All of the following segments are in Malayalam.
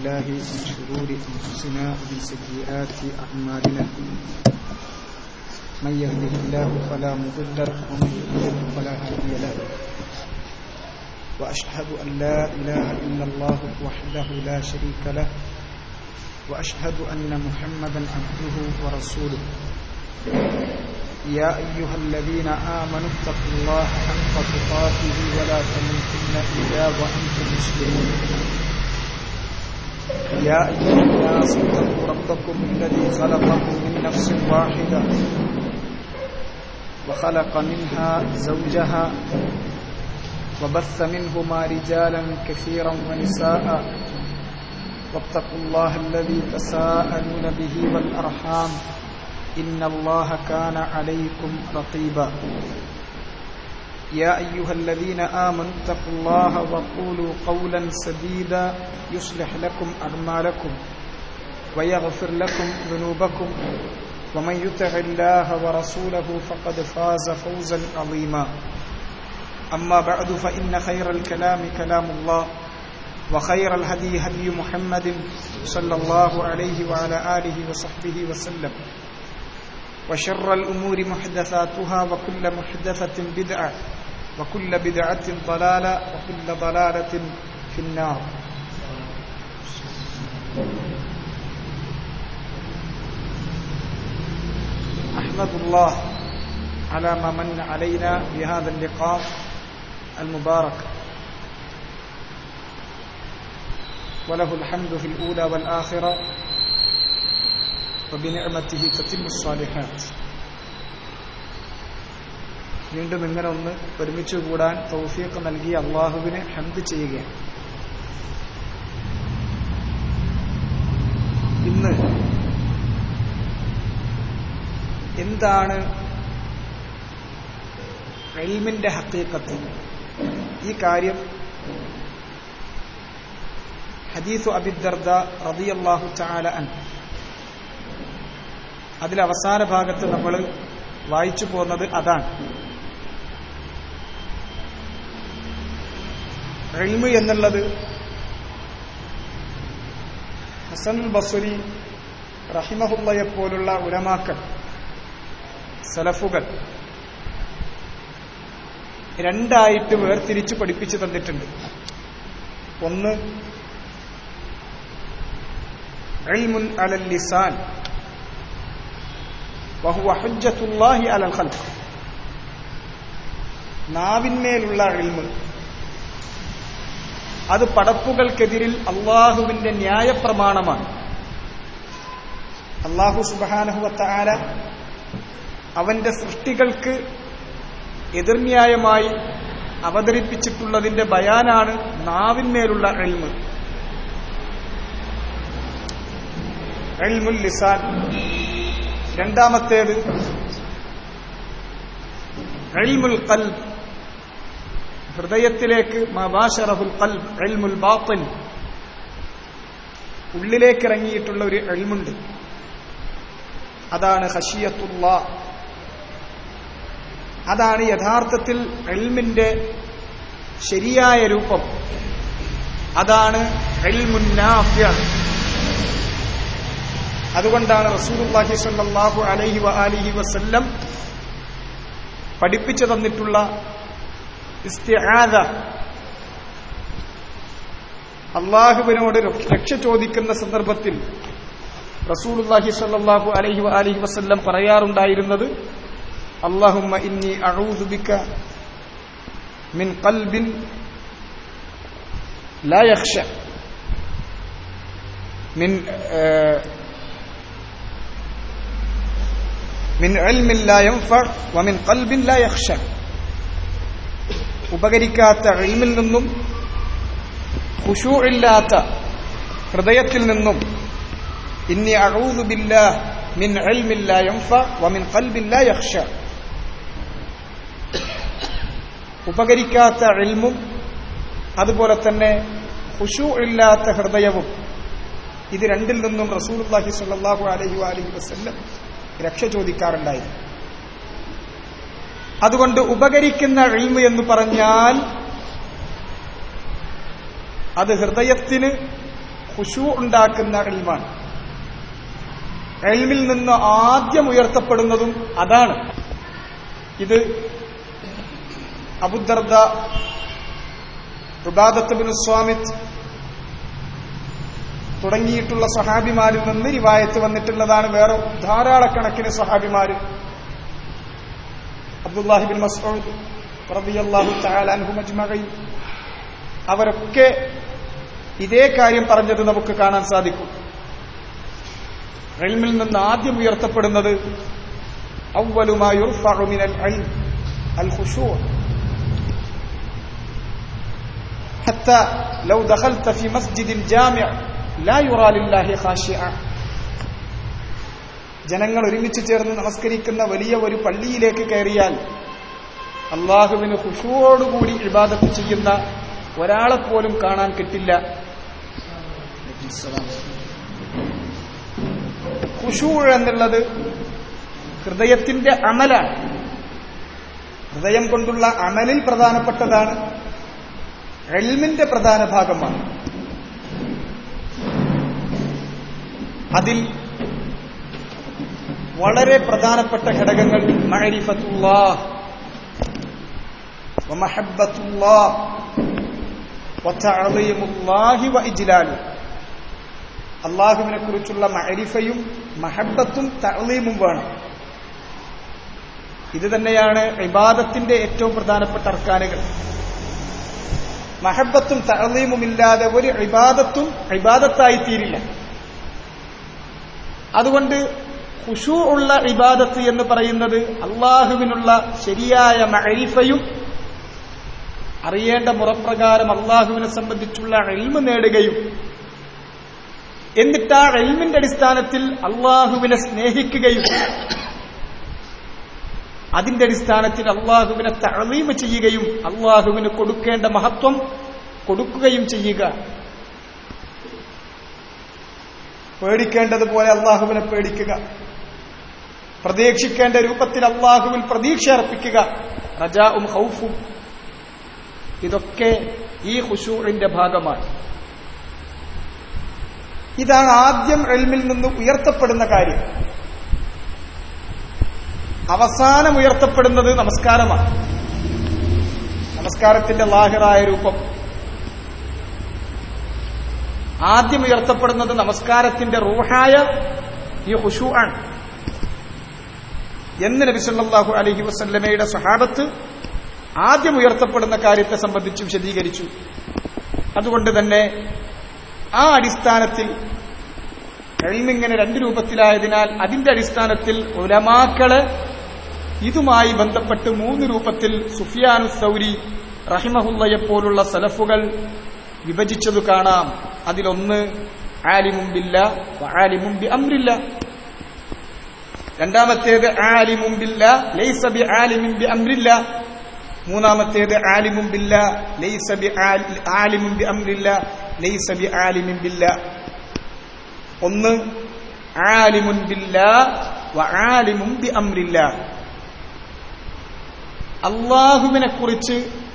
بالله من شرور أنفسنا ومن سيئات أعمالنا من يهده الله فلا مضل له ومن يضلل فلا هادي له وأشهد أن لا إله إلا الله وحده لا شريك له وأشهد أن محمدا عبده ورسوله يا أيها الذين آمنوا اتقوا الله حق تقاته ولا تموتن إلا وأنتم مسلمون يا أيها الناس اتقوا ربكم الذي خلقكم من نفس واحدة وخلق منها زوجها وبث منهما رجالا كثيرا ونساء واتقوا الله الذي تساءلون به والأرحام إن الله كان عليكم رقيبا يا أيها الذين آمنوا اتقوا الله وقولوا قولا سديدا يصلح لكم أعمالكم ويغفر لكم ذنوبكم ومن يطع الله ورسوله فقد فاز فوزا عظيما أما بعد فإن خير الكلام كلام الله وخير الهدي هدي محمد صلى الله عليه وعلى آله وصحبه وسلم وشر الأمور محدثاتها وكل محدثة بدعة وكل بدعة ضلالة وكل ضلالة في النار أحمد الله على ما من علينا بهذا اللقاء المبارك وله الحمد في الأولى والآخرة وبنعمته تتم الصالحات വീണ്ടും ഇങ്ങനെ ഒന്ന് ഒരുമിച്ച് കൂടാൻ തൗഫീഖ് നൽകിയ അള്ളാഹുവിനെ ഹംദ് ചെയ്യുകയാണ് ഇന്ന് എന്താണ് എൽമിന്റെ ഹക്കീക്കത്ത് ഈ കാര്യം ഹദീസു അബിദർദ റതിയല്ലാഹു ചാല അൻ അതിൽ അവസാന ഭാഗത്ത് നമ്മൾ വായിച്ചു പോകുന്നത് അതാണ് എൽമ് എന്നുള്ളത് ഹസൻ ബസുരി റഹിമഹുള്ളയെ പോലുള്ള ഉലമാക്കൾ സലഫുകൾ രണ്ടായിട്ട് വേർതിരിച്ച് പഠിപ്പിച്ചു തന്നിട്ടുണ്ട് ഒന്ന് ഇൽമുൻ അലൽ ലിസാൻ വഹുവ ഹുജ്ജത്തുല്ലാഹി അലൽ ഖൽഖ് നാവിന്മേലുള്ള ഇൽമ് അത് പടപ്പുകൾക്കെതിരിൽ അള്ളാഹുവിന്റെ ന്യായപ്രമാണമാണ് അള്ളാഹു സുബാനഹുവത്താര അവന്റെ സൃഷ്ടികൾക്ക് എതിർന്യായമായി അവതരിപ്പിച്ചിട്ടുള്ളതിന്റെ ബയാനാണ് നാവിന്മേലുള്ള എൽമ് എൽമുൽ ലിസാൻ രണ്ടാമത്തേത് എൽമുൽ കൽബ് ഹൃദയത്തിലേക്ക് മബാഷറഹുൽ കൽബ് എൽമുൽ ബാത്തൻ ഉള്ളിലേക്ക് ഇറങ്ങിയിട്ടുള്ള ഒരു എൽമുണ്ട് അതാണ് ഹഷിയത്തുള്ള അതാണ് യഥാർത്ഥത്തിൽ എൽമിന്റെ ശരിയായ രൂപം അതാണ് എൽമുന്നാഫ്യ അതുകൊണ്ടാണ് റസൂലുള്ളാഹി സ്വല്ലല്ലാഹു അലൈഹി വആലിഹി വസല്ലം പഠിപ്പിച്ചു തന്നിട്ടുള്ള ഇസ്തിആദ അള്ളാഹുവിനോട് രക്ഷ ചോദിക്കുന്ന സന്ദർഭത്തിൽ റസൂലുള്ളാഹി സ്വല്ലല്ലാഹു അലൈഹി വആലിഹി വസല്ലം പറയാറുണ്ടായിരുന്നത് അല്ലാഹുമ്മ ഇന്നി അഊദു ബിക മിൻ ഖൽബിൻ ലാ യഖ്ഷ മിൻ മിൻ ഇൽമിൻ ലാ യൻഫഅ വമിൻ ഖൽബിൻ ലാ യഖ്ഷ ഉപകരിക്കാത്ത ഇൽമിൽ നിന്നും ഖുശൂഇല്ലാത്ത ഹൃദയത്തിൽ നിന്നും ഇന്നി അഊദു ബില്ലാഹ് മിൻ ഇൽമിൻ ലാ യൻഫഅ വമിൻ ഖൽബിൻ ലാ യഖ്ഷ ഉപകരിക്കാത്ത ഇൽമും അതുപോലെ തന്നെ ഖുശൂ ഇല്ലാത്ത ഹൃദയവും ഇത് രണ്ടിൽ നിന്നും റസൂലുള്ളാഹി സ്വല്ലല്ലാഹു അലൈഹി വഅലിഹി വസല്ലം രക്ഷ ചോദിക്കാറുണ്ടായിരുന്നു അതുകൊണ്ട് ഉപകരിക്കുന്ന ഇൽമ് എന്ന് പറഞ്ഞാൽ അത് ഹൃദയത്തിന് ഖുശൂ ഉണ്ടാക്കുന്ന എൽമാണ് എൽമിൽ നിന്ന് ആദ്യം ഉയർത്തപ്പെടുന്നതും അതാണ് ഇത് അബുദർദ റുബാദത്തുബിന് സ്വാമിത് തുടങ്ങിയിട്ടുള്ള സഹാബിമാരിൽ നിന്ന് റിവായത്ത് വന്നിട്ടുള്ളതാണ് വേറെ ധാരാളക്കണക്കിന് സഹാബിമാര് അബ്ദുല്ലാഹിബിൻ മസ്ഊദ് റളിയല്ലാഹു തആല അൻഹു മജ്മഈൻ അവരൊക്കെ ഇതേ കാര്യം പറഞ്ഞത് നമുക്ക് കാണാൻ സാധിക്കും ഇൽമിൽ നിന്ന് ആദ്യം ഉയർത്തപ്പെടുന്നത് അവലുമാ യുർഫഉ മിനൽ ഇൽം അൽ ഖുശൂ حتى لو دخلت في مسجد جامع لا يرى لله خاشعا ജനങ്ങൾ ഒരുമിച്ച് ചേർന്ന് നമസ്കരിക്കുന്ന വലിയ ഒരു പള്ളിയിലേക്ക് കയറിയാൽ അള്ളാഹുവിന് ഖുഷുവോടുകൂടി ഇബാദത്ത് ചെയ്യുന്ന ഒരാളെ പോലും കാണാൻ കിട്ടില്ല ഖുഷൂ എന്നുള്ളത് ഹൃദയത്തിന്റെ അമലാണ് ഹൃദയം കൊണ്ടുള്ള അമലിൽ പ്രധാനപ്പെട്ടതാണ് എൽമിന്റെ പ്രധാന ഭാഗമാണ് അതിൽ വളരെ പ്രധാനപ്പെട്ട ഘടകങ്ങൾ മഅരിഫത്തുല്ലാഹ് വമഹബ്ബത്തുല്ലാഹ് വതഅളീമുല്ലാഹി വഇജ്ലാലു അള്ളാഹുവിനെ കുറിച്ചുള്ള മഅരിഫയും മഹബത്തും തഅലീമും വേണം ഇത് തന്നെയാണ് ഇബാദത്തിന്റെ ഏറ്റവും പ്രധാനപ്പെട്ട അർക്കാനുകൾ മഹബത്തും തഅലീമും ഇല്ലാതെ ഒരു ഇബാദത്തും ഇബാദത്തായി തീരില്ല അതുകൊണ്ട് ഖുഷൂ ഉള്ള ഇബാദത്ത് എന്ന് പറയുന്നത് അള്ളാഹുവിനുള്ള ശരിയായ മഅരിഫയും അറിയേണ്ട മുറപ്രകാരം അള്ളാഹുവിനെ സംബന്ധിച്ചുള്ള എൽമ് നേടുകയും എന്നിട്ട് ആ എൽമിന്റെ അടിസ്ഥാനത്തിൽ അള്ളാഹുവിനെ സ്നേഹിക്കുകയും അതിന്റെ അടിസ്ഥാനത്തിൽ അള്ളാഹുവിനെ തഴലീമ് ചെയ്യുകയും അള്ളാഹുവിന് കൊടുക്കേണ്ട മഹത്വം കൊടുക്കുകയും ചെയ്യുക പേടിക്കേണ്ടതുപോലെ അള്ളാഹുവിനെ പേടിക്കുക പ്രതീക്ഷിക്കേണ്ട രൂപത്തിൽ അള്ളാഹുവിൽ പ്രതീക്ഷ അർപ്പിക്കുക റജാവും ഹൗഫും ഇതൊക്കെ ഈ ഹുഷൂറിന്റെ ഭാഗമാണ് ഇതാണ് ആദ്യം എൽമിൽ നിന്ന് ഉയർത്തപ്പെടുന്ന കാര്യം അവസാനം ഉയർത്തപ്പെടുന്നത് നമസ്കാരമാണ് നമസ്കാരത്തിന്റെ ലാഹിറായ രൂപം ആദ്യം ഉയർത്തപ്പെടുന്നത് നമസ്കാരത്തിന്റെ റൂഹായ ഈ ഹുഷു ആണ് എന്ന് നബി സല്ലല്ലാഹു അലൈഹി വസല്ലമയുടെ സഹാബത്ത് ആദ്യം ഉയർത്തപ്പെടുന്ന കാര്യത്തെ സംബന്ധിച്ച് വിശദീകരിച്ചു അതുകൊണ്ട് തന്നെ ആ അടിസ്ഥാനത്തിൽ എൽമിങ്ങനെ രണ്ട് രൂപത്തിലായതിനാൽ അതിന്റെ അടിസ്ഥാനത്തിൽ ഉലമാക്കള് ഇതുമായി ബന്ധപ്പെട്ട് മൂന്ന് രൂപത്തിൽ സുഫിയാനു സൗരി റഹിമഹുല്ലയെ പോലുള്ള സലഫുകൾ വിഭജിച്ചത് കാണാം അതിലൊന്ന് ആലിമുംബില്ല ആലിമുംബി അമ്രില്ല രണ്ടാമത്തേത് ആലിമുംബില്ല ലൈസ ബി ആലിമിൻ ബി അമ്രില്ല മൂന്നാമത്തേത് ആലിമുംബില്ല ലൈസ ബി ആലിമും ബി അമ്രില്ല ലൈസ ബി ആലിമിൻ ബില്ല ഒന്ന് ആലിമുൻ ബില്ല വ ആലിമും ബി അമ്രില്ല അള്ളാഹുവിനെ കുറിച്ച്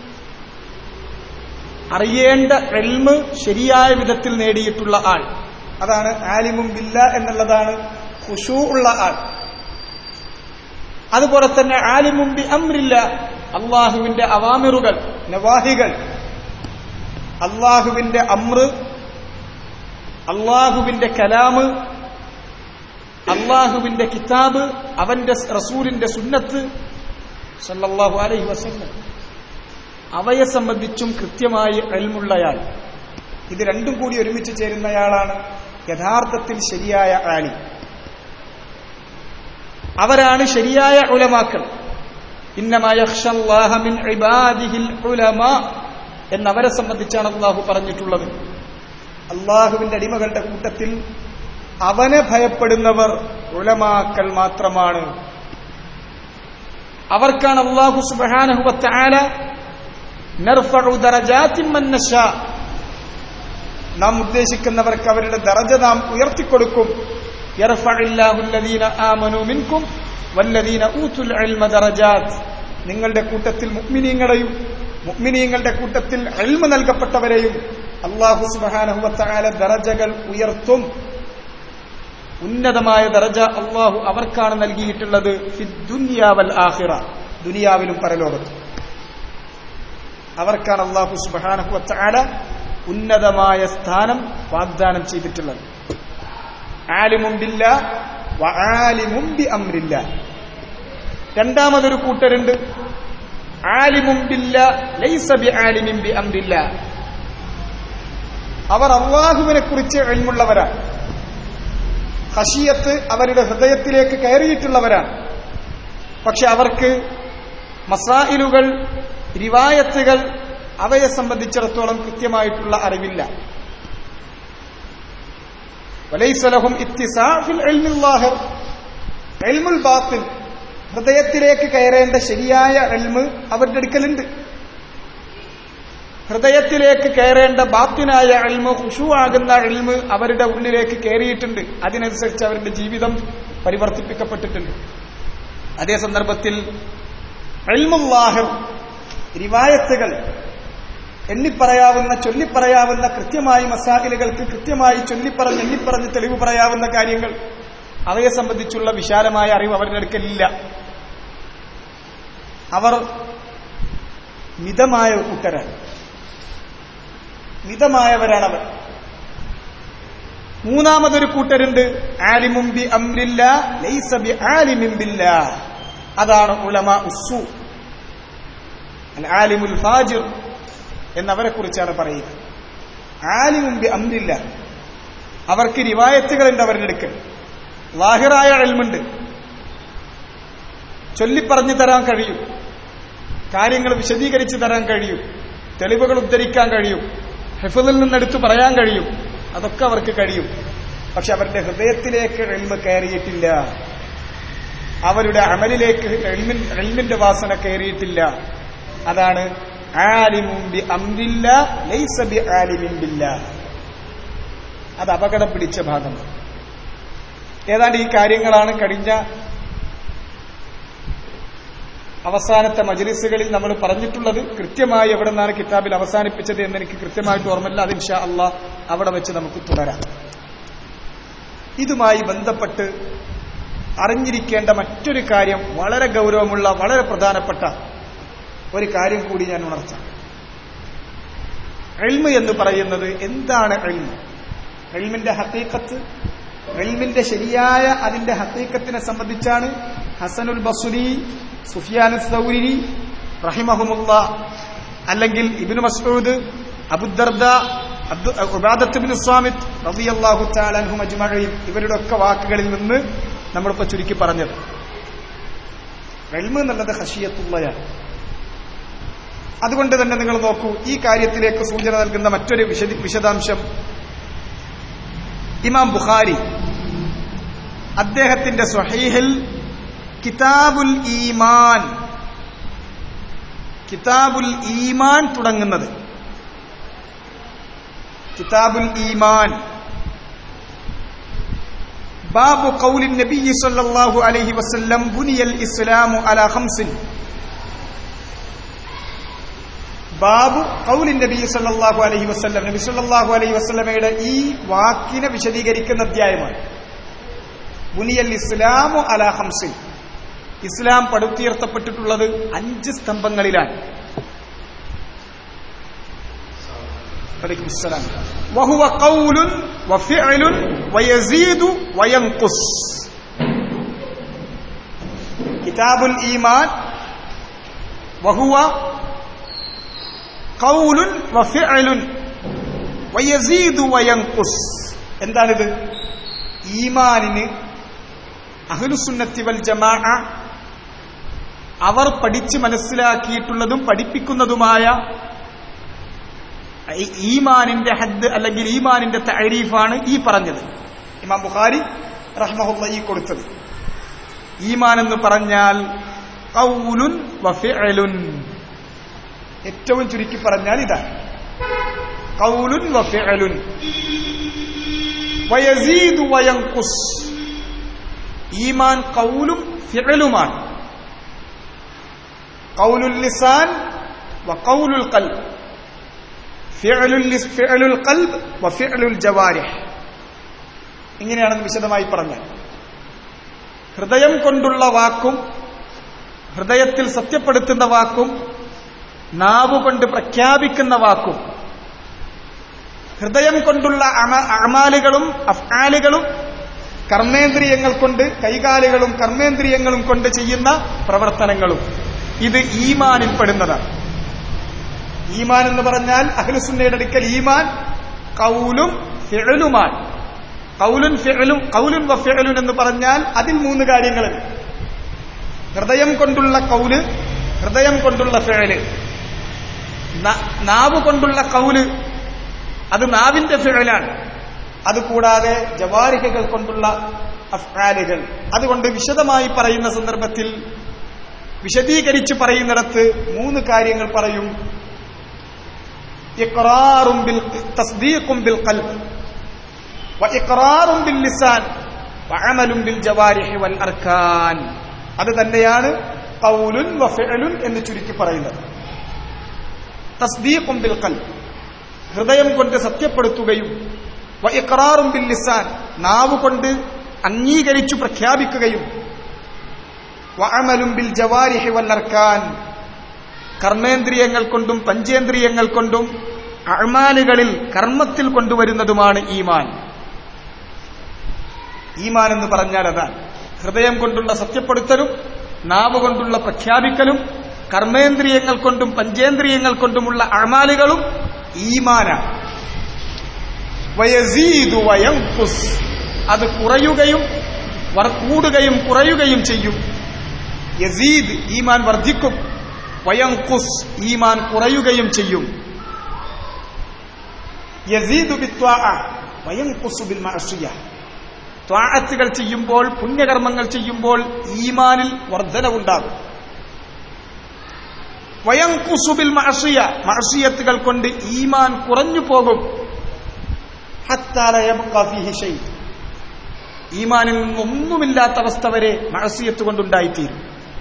അറിയേണ്ട എൽമ് ശരിയായ വിധത്തിൽ നേടിയിട്ടുള്ള ആൾ അതാണ് ആലിമും ബില്ല എന്നുള്ളതാണ് ഖുഷൂ ഉള്ള ആൾ അതുപോലെ തന്നെ ആലിമും ബി അമ്രില്ല അള്ളാഹുവിന്റെ അവാമിറുകൾ നവാഹികൾ അള്ളാഹുവിന്റെ അമ്ര് അള്ളാഹുവിന്റെ കലാമ് അള്ളാഹുവിന്റെ കിതാബ് അവന്റെ റസൂലിന്റെ സുന്നത്ത് സല്ലല്ലാഹു അലൈഹി വസല്ലം അവയെ സംബന്ധിച്ചും കൃത്യമായി അൽമുള്ളയാൾ ഇത് രണ്ടും കൂടി ഒരുമിച്ച് ചേരുന്നയാളാണ് യഥാർത്ഥത്തിൽ ശരിയായ ആലി അവരാണ് ശരിയായ ഉലമാക്കൾ എന്നവരെ സംബന്ധിച്ചാണ് അള്ളാഹു പറഞ്ഞിട്ടുള്ളത് അള്ളാഹുവിന്റെ അടിമകളുടെ കൂട്ടത്തിൽ അവനെ ഭയപ്പെടുന്നവർ ഉലമാക്കൾ മാത്രമാണ് അവർക്കാണ് അള്ളാഹു സുബാനഹുവത്താല നാം ഉദ്ദേശിക്കുന്നവർക്ക് അവരുടെ ദറജ നാം ഉയർത്തിക്കൊടുക്കും നിങ്ങളുടെ കൂട്ടത്തിൽ മുഗ്മിനീങ്ങളെയും മുഗ്മിനീങ്ങളുടെ കൂട്ടത്തിൽ അൽമ നൽകപ്പെട്ടവരെയും അള്ളാഹു സുബാനഹുവത്തായ ദറജകൾ ഉയർത്തും ഉന്നതമായ ദറജ അള്ളാഹു അവർക്കാണ് നൽകിയിട്ടുള്ളത് ദുനിയാവൽ ആഹിറ ദുനിയാവിലും പരലോകത്തും അവർക്കാണ് അള്ളാഹു സുബാനഹുവത്തായ ഉന്നതമായ സ്ഥാനം വാഗ്ദാനം ചെയ്തിട്ടുള്ളത് ആലിമുമ്പില്ല ആലിമുമ്പി അമ്രില്ല രണ്ടാമതൊരു കൂട്ടരുണ്ട് ആലിമുമ്പില്ല ലൈസബി ആലിമിമ്പി അമ്രില്ല അവർ അള്ളാഹുവിനെ കുറിച്ച് എൽമുള്ളവരാണ് ഹഷിയത്ത് അവരുടെ ഹൃദയത്തിലേക്ക് കയറിയിട്ടുള്ളവരാണ് പക്ഷെ അവർക്ക് മസായിലുകൾ റിവായത്തുകൾ അവയെ സംബന്ധിച്ചിടത്തോളം കൃത്യമായിട്ടുള്ള അറിവില്ല വലൈസലഹും ഇത്തിസാഫിൽ എൽമുല്ലാഹിർ എൽമുൽ ബാത്തിൽ ഹൃദയത്തിലേക്ക് കയറേണ്ട ശരിയായ എൽമ് അവരുടെ അടുക്കലുണ്ട് ഹൃദയത്തിലേക്ക് കയറേണ്ട ബാത്തിനായ എൽമ് ഹുഷു ആകുന്ന എൽമ് അവരുടെ ഉള്ളിലേക്ക് കയറിയിട്ടുണ്ട് അതിനനുസരിച്ച് അവരുടെ ജീവിതം പരിവർത്തിപ്പിക്കപ്പെട്ടിട്ടുണ്ട് അതേ സന്ദർഭത്തിൽ എൽമുല്ലാഹിർ റിവായത്തുകൾ എണ്ണിപ്പറയാവുന്ന ചൊല്ലിപ്പറയാവുന്ന കൃത്യമായി മസാഹിലുകൾക്ക് കൃത്യമായി ചൊല്ലിപ്പറഞ്ഞ് എണ്ണിപ്പറഞ്ഞ് തെളിവ് പറയാവുന്ന കാര്യങ്ങൾ അവയെ സംബന്ധിച്ചുള്ള വിശാലമായ അറിവ് അവരുടെ അടുക്കലില്ല അവർ മിതമായ കൂട്ടരാണ് മിതമായവരാണവർ മൂന്നാമതൊരു കൂട്ടരുണ്ട് ആലിമുംബി അമ്രില്ല ലൈസബി ആലിമിംബില്ല അതാണ് ഉലമ ഉസ്സു ആലിമുൽ ഫാജിർ എന്നവരെ കുറിച്ചാണ് പറയുക ആലിമുംബി അമ്രില്ല അവർക്ക് റിവായത്തുകളുണ്ട് അവരുടെ അടുക്കൽ ലാഹിറായ എൽമുണ്ട് ചൊല്ലിപ്പറഞ്ഞു തരാൻ കഴിയും കാര്യങ്ങൾ വിശദീകരിച്ചു തരാൻ കഴിയും തെളിവുകൾ ഉദ്ധരിക്കാൻ കഴിയും ഹെഫിൽ നിന്നെടുത്ത് പറയാൻ കഴിയും അതൊക്കെ അവർക്ക് കഴിയും പക്ഷെ അവരുടെ ഹൃദയത്തിലേക്ക് എൽമ കയറിയിട്ടില്ല അവരുടെ അമലിലേക്ക് എൽമിൻ എൽമിന്റെ വാസന കയറിയിട്ടില്ല അതാണ് ആലിമുംബി അമ്രില്ല ലൈസബി ആലിമിംബില്ല അത് അപകടം പിടിച്ച ഭാഗമാണ് ഏതാണ്ട് ഈ കാര്യങ്ങളാണ് കഴിഞ്ഞ അവസാനത്തെ മജലിസുകളിൽ നമ്മൾ പറഞ്ഞിട്ടുള്ളത് കൃത്യമായി എവിടെ നിന്നാണ് കിതാബിൽ അവസാനിപ്പിച്ചത് എന്ന് എനിക്ക് കൃത്യമായിട്ട് ഓർമ്മയില്ല അത് ഇൻഷാ അള്ളാ അവിടെ വെച്ച് നമുക്ക് തുടരാം ഇതുമായി ബന്ധപ്പെട്ട് അറിഞ്ഞിരിക്കേണ്ട മറ്റൊരു കാര്യം വളരെ ഗൗരവമുള്ള വളരെ പ്രധാനപ്പെട്ട ഒരു കാര്യം കൂടി ഞാൻ ഉണർത്താം എൽമ് എന്ന് പറയുന്നത് എന്താണ് എൽമ് എൽമിന്റെ ഹത്തീക്കത്ത് എൽമിന്റെ ശരിയായ അതിന്റെ ഹത്തീക്കത്തിനെ സംബന്ധിച്ചാണ് ഹസനുൽ ബസുരി സുഫിയാനു സൗരി റഹിമഹുമുള്ള അല്ലെങ്കിൽ ഇബിനു മസ്ഊദ് അബുദർദ ഉബാദത്തുബിൻ സ്വാമിത് റളിയല്ലാഹു തആല അൻഹും അജ്മഈൻ ഇവരുടെ ഒക്കെ വാക്കുകളിൽ നിന്ന് നമ്മളിപ്പോൾ ചുരുക്കി പറഞ്ഞത് എൽമ് എന്നുള്ളത് ഹഷിയത്തുള്ളയാണ് അതുകൊണ്ട് തന്നെ നിങ്ങൾ നോക്കൂ ഈ കാര്യത്തിലേക്ക് സൂചന നൽകുന്ന മറ്റൊരു വിശദ വിശദാംശം ഇമാം ബുഖാരി അദ്ദേഹത്തിന്റെ സ്വഹീഹിൽ കിതാബുൽ ഈമാൻ കിതാബുൽ ഈമാൻ തുടങ്ങുന്നത് കിതാബുൽ ഈമാൻ ബാബു ഖൗലിൻ നബി സല്ലല്ലാഹു അലൈഹി വസല്ലം ബുനിയൽ ഇസ്ലാമു അലാ ഖംസിൻ ബാബു ഖൗലിൻ നബി സല്ലല്ലാഹു അലൈഹി വസല്ലം നബി സല്ലല്ലാഹു അലൈഹി വസല്ലമയുടെ ഈ വാക്കിനെ വിശദീകരിക്കുന്ന അധ്യായമാണ് ബുനിയൽ ഇസ്ലാമു അലാ ഖംസിൻ ഇസ്ലാം പടുത്തുയർത്തപ്പെട്ടിട്ടുള്ളത് അഞ്ച് സ്തംഭങ്ങളിലാണ് وهو قول وفعل ويزيد وينقص كتاب الإيمان وهو قول وفعل ويزيد وينقص എന്താണിത് ഈമാനിന് അഹ്ലുസുന്നത്തി വൽ ജമാ അവർ പഠിച്ച് മനസ്സിലാക്കിയിട്ടുള്ളതും പഠിപ്പിക്കുന്നതുമായ ഈമാനിന്റെ ഹദ് അല്ലെങ്കിൽ ഈമാനിന്റെ തരീഫാണ് ഈ പറഞ്ഞത് ഇമാം ബുഖാരി റഹ്മഹുല്ല ഈ കൊടുത്തത് ഈമാൻ എന്ന് പറഞ്ഞാൽ ഖൗലുൻ വഫിഅലുൻ ഏറ്റവും ചുരുക്കി പറഞ്ഞാൽ ഇതാണ് ഖൗലുൻ വഫിഅലുൻ വയസീദു വയൻഖുസ് ഈമാൻ ഖൗലും ഫിഅലുമാണ് ഖൗലുൽ ലിസാൻ വഖൗലുൽ ഖൽബ് ഫിഅലുൽ ലിസ്- ഫിഅലുൽ ഖൽബ് വ ഫിഅലുൽ ജവാരിഹ് ഇങ്ങനെയാണെന്ന് വിശദമായി പറഞ്ഞാൽ ഹൃദയം കൊണ്ടുള്ള വാക്കും ഹൃദയത്തിൽ സത്യപ്പെടുത്തുന്ന വാക്കും നാവുകൊണ്ട് പ്രഖ്യാപിക്കുന്ന വാക്കും ഹൃദയം കൊണ്ടുള്ള അമ- അമാലുകളും അഫ്ആലുകളും കർമ്മേന്ദ്രിയങ്ങൾ കൊണ്ട് കൈകാലുകളും കർമ്മേന്ദ്രിയങ്ങളും കൊണ്ട് ചെയ്യുന്ന പ്രവർത്തനങ്ങളും ഇത് ഈമാനിൽ പെടുന്നതാണ് ഈമാൻ എന്ന് പറഞ്ഞാൽ അഹ്ലുസുന്നയുടെ അടുക്കൽ ഈമാൻ കൗലും ഫിഅലുമാൻ കൗലുൻ ഫിഅലും കൗലുൻ വ ഫിഅലുൻ എന്ന് പറഞ്ഞാൽ അതിൽ മൂന്ന് കാര്യങ്ങളുണ്ട് ഹൃദയം കൊണ്ടുള്ള കൗല് ഹൃദയം കൊണ്ടുള്ള ഫിഅല് ന- നാവ് കൊണ്ടുള്ള കൗല് അത് നാവിന്റെ ഫിഴലാണ് അതുകൂടാതെ ജവാരികകൾ കൊണ്ടുള്ള അഫ്ആലുകൾ അതുകൊണ്ട് വിശദമായി പറയുന്ന സന്ദർഭത്തിൽ വിശദീകരിച്ച് പറയുന്നിടത്ത് മൂന്ന് കാര്യങ്ങൾ പറയും ഇഖ്റാറും ബിൽ തസ്ദീഖും ബിൽ ഖൽബ് വഇഖ്റാറും ബിൽ ലിസാൻ വഅമലും ബിൽ ജവാരിഹി വൽ അർക്കാൻ അത് തന്നെയാണ് ഖൗലുൻ വഫിഅലുൻ എന്ന് ചുരുക്കി പറയുന്നത് തസ്ദീഖും ബിൽ ഖൽബ് ഹൃദയം കൊണ്ട് സത്യപ്പെടുത്തുകയും വ ഇഖ്റാറും ബിൽ ലിസാൻ നാവ് കൊണ്ട് അംഗീകരിച്ചു പ്രഖ്യാപിക്കുകയും വഅമലും ബിൽ ജവാരിഹി വൽ അർക്കാൻ കർമ്മേന്ദ്രിയങ്ങൾ കൊണ്ടും പഞ്ചേന്ദ്രിയങ്ങൾ കൊണ്ടും അഅമാലുകളിൽ കർമ്മത്തിൽ കൊണ്ടുവരുന്നതുമാണ് ഈമാൻ ഈമാൻ എന്ന് പറഞ്ഞാൽ അതാണ് ഹൃദയം കൊണ്ടുള്ള സത്യപ്പെടുത്തലും നാവ് കൊണ്ടുള്ള പ്രഖ്യാപിക്കലും കർമ്മേന്ദ്രിയങ്ങൾ കൊണ്ടും പഞ്ചേന്ദ്രിയങ്ങൾ കൊണ്ടുമുള്ള അമാലുകളും ഈമാനാണ് വയസീദു വയംകുസ് അത് കുറയുകയും വർ- കൂടുകയും കുറയുകയും ചെയ്യും യസീദ് ഈമാൻ വർദ്ധിക്കും വയംകുസ് ഈമാൻ കുറയുകയും ചെയ്യും യസീദു ബിത്വാഅ വയംകുസു ബിൽ മഅസിയ ത്വാഅത്തുകൾ ചെയ്യുമ്പോൾ പുണ്യകർമ്മങ്ങൾ ചെയ്യുമ്പോൾ ഈമാനിൽ വർധനവുണ്ടാകും വയംകുസുബിൽ മഅസിയ മഅസിയത്തുകൾ കൊണ്ട് ഈമാൻ കുറഞ്ഞു പോകും ഹത്താ ല യബ്ഖ ഫീഹി ഷൈ ഈമാനിൽ നിന്നൊന്നുമില്ലാത്ത അവസ്ഥ വരെ മഅസിയത്ത് കൊണ്ടുണ്ടായിത്തീരും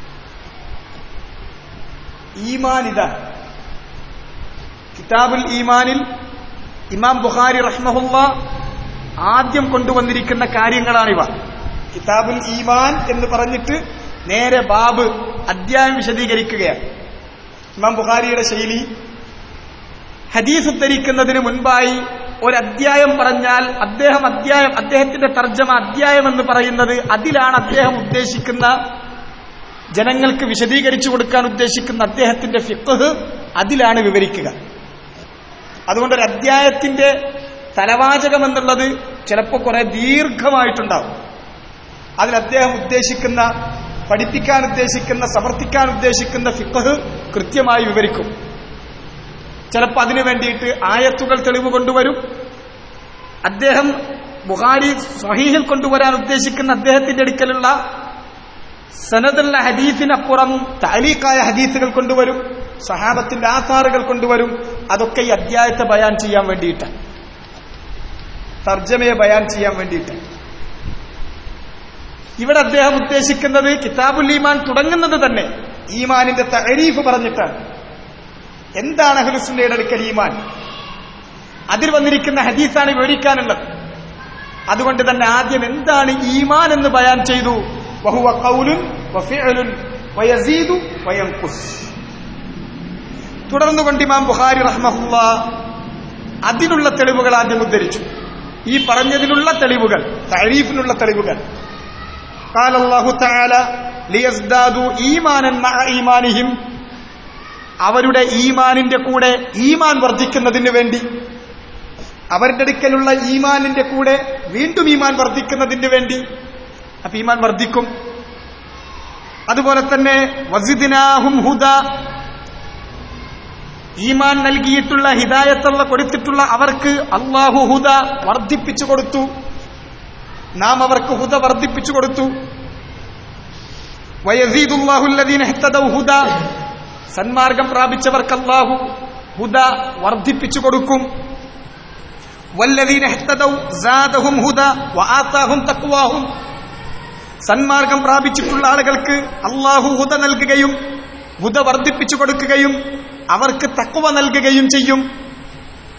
ഈമാൻ ഇതാ കിതാബുൽ ഈമാനിൽ ഇമാം ബുഖാരി റഹ്മഹുല്ല ആദ്യം കൊണ്ടുവന്നിരിക്കുന്ന കാര്യങ്ങളാണിവ കിതാബുൽ ഈമാൻ എന്ന് പറഞ്ഞിട്ട് നേരെ ബാബ് അധ്യായം വിശദീകരിക്കുകയാണ് ഇമാം ബുഖാരിയുടെ ശൈലി ഹദീസ് ഉദ്ധരിക്കുന്നതിന് മുൻപായി ഒരു അധ്യായം പറഞ്ഞാൽ അദ്ദേഹം അധ്യായം അദ്ദേഹത്തിന്റെ തർജ്ജമ അധ്യായം എന്ന് പറയുന്നത് അതിലാണ് അദ്ദേഹം ഉദ്ദേശിക്കുന്ന ജനങ്ങൾക്ക് വിശദീകരിച്ചു കൊടുക്കാൻ ഉദ്ദേശിക്കുന്ന അദ്ദേഹത്തിന്റെ ഫിഖ് അതിലാണ് വിവരിക്കുക അതുകൊണ്ട് ഒരു അധ്യായത്തിന്റെ തലവാചകം എന്നുള്ളത് ചിലപ്പോൾ കുറെ ദീർഘമായിട്ടുണ്ടാവും അതിൽ അദ്ദേഹം ഉദ്ദേശിക്കുന്ന പഠിപ്പിക്കാൻ ഉദ്ദേശിക്കുന്ന സമർത്ഥിക്കാൻ ഉദ്ദേശിക്കുന്ന ഫിഖ് കൃത്യമായി വിവരിക്കും ചിലപ്പോൾ അതിനു വേണ്ടിയിട്ട് ആയത്തുകൾ തെളിവ് കൊണ്ടുവരും അദ്ദേഹം ബുഹാരി സ്വഹീഹിൽ കൊണ്ടുവരാൻ ഉദ്ദേശിക്കുന്ന അദ്ദേഹത്തിന്റെ അടുക്കലുള്ള സനദുള്ള ഹദീസിനപ്പുറം താലീക്കായ ഹദീസുകൾ കൊണ്ടുവരും സഹാബത്തിന്റെ ആധാറുകൾ കൊണ്ടുവരും അതൊക്കെ ഈ അധ്യായത്തെ ബയാൻ ചെയ്യാൻ വേണ്ടിയിട്ടാണ് തർജ്ജമയെ ബയാൻ ചെയ്യാൻ വേണ്ടിയിട്ട് ഇവിടെ അദ്ദേഹം ഉദ്ദേശിക്കുന്നത് കിതാബുൽ ഈമാൻ തുടങ്ങുന്നത് തന്നെ ഈമാനിന്റെ തരീഫ് പറഞ്ഞിട്ടാണ് എന്താണ് അഹ്ലുസുന്നയുടെ അടുക്കൽ ഈമാൻ അതിൽ വന്നിരിക്കുന്ന ഹദീസാണ് വിവരിക്കാനുള്ളത് അതുകൊണ്ട് തന്നെ ആദ്യം എന്താണ് ഈമാൻ എന്ന് ബയാൻ ചെയ്തു വഹുവ ഖൗലുൻ വഫിഅലുൻ വയസീദു വയൻഖുസ് തുടർന്നുകൊണ്ട് ഇമാം ബുഖാരി റഹ്മഹുല്ല അതിനുള്ള തെളിവുകൾ ആദ്യം ഉദ്ധരിച്ചു ഈ പറഞ്ഞതിനുള്ള തെളിവുകൾ തരീഫിനുള്ള തെളിവുകൾ قال الله تعالى ليزدادوا ايمانا مع ايمانهم അവരുടെ ഈമാനിന്റെ കൂടെ ഈമാൻ വർദ്ധിക്കുന്നതിന് വേണ്ടി അവരുടെ അടുക്കലുള്ള ഈമാനിന്റെ കൂടെ വീണ്ടും ഈമാൻ വർദ്ധിക്കുന്നതിന് വേണ്ടി അപ്പൊ ഈമാൻ വർദ്ധിക്കും അതുപോലെ തന്നെ വസിദിനാഹും ഹുദ ഈമാൻ നൽകിയിട്ടുള്ള ഹിദായത്തുള്ള കൊടുത്തിട്ടുള്ള അവർക്ക് അള്ളാഹു ഹുദ വർദ്ധിപ്പിച്ചു കൊടുത്തു നാം അവർക്ക് ഹുദ വർദ്ധിപ്പിച്ചു കൊടുത്തു വയസീദുല്ലാഹുല്ലദീന ഹെത്തദൗ ഹുദ സന്മാർഗം പ്രാപിച്ചവർക്ക് അള്ളാഹു ഹുദ വർദ്ധിപ്പിച്ചു കൊടുക്കും വല്ലദീന ഹെത്തദൗ സാദഹും ഹുദ വആതാഹും തഖ്വാഹും സന്മാർഗം പ്രാപിച്ചിട്ടുള്ള ആളുകൾക്ക് അള്ളാഹു ഹുദ നൽകുകയും ഹുദ വർദ്ധിപ്പിച്ചു കൊടുക്കുകയും അവർക്ക് തക്വ നൽകുകയും ചെയ്യും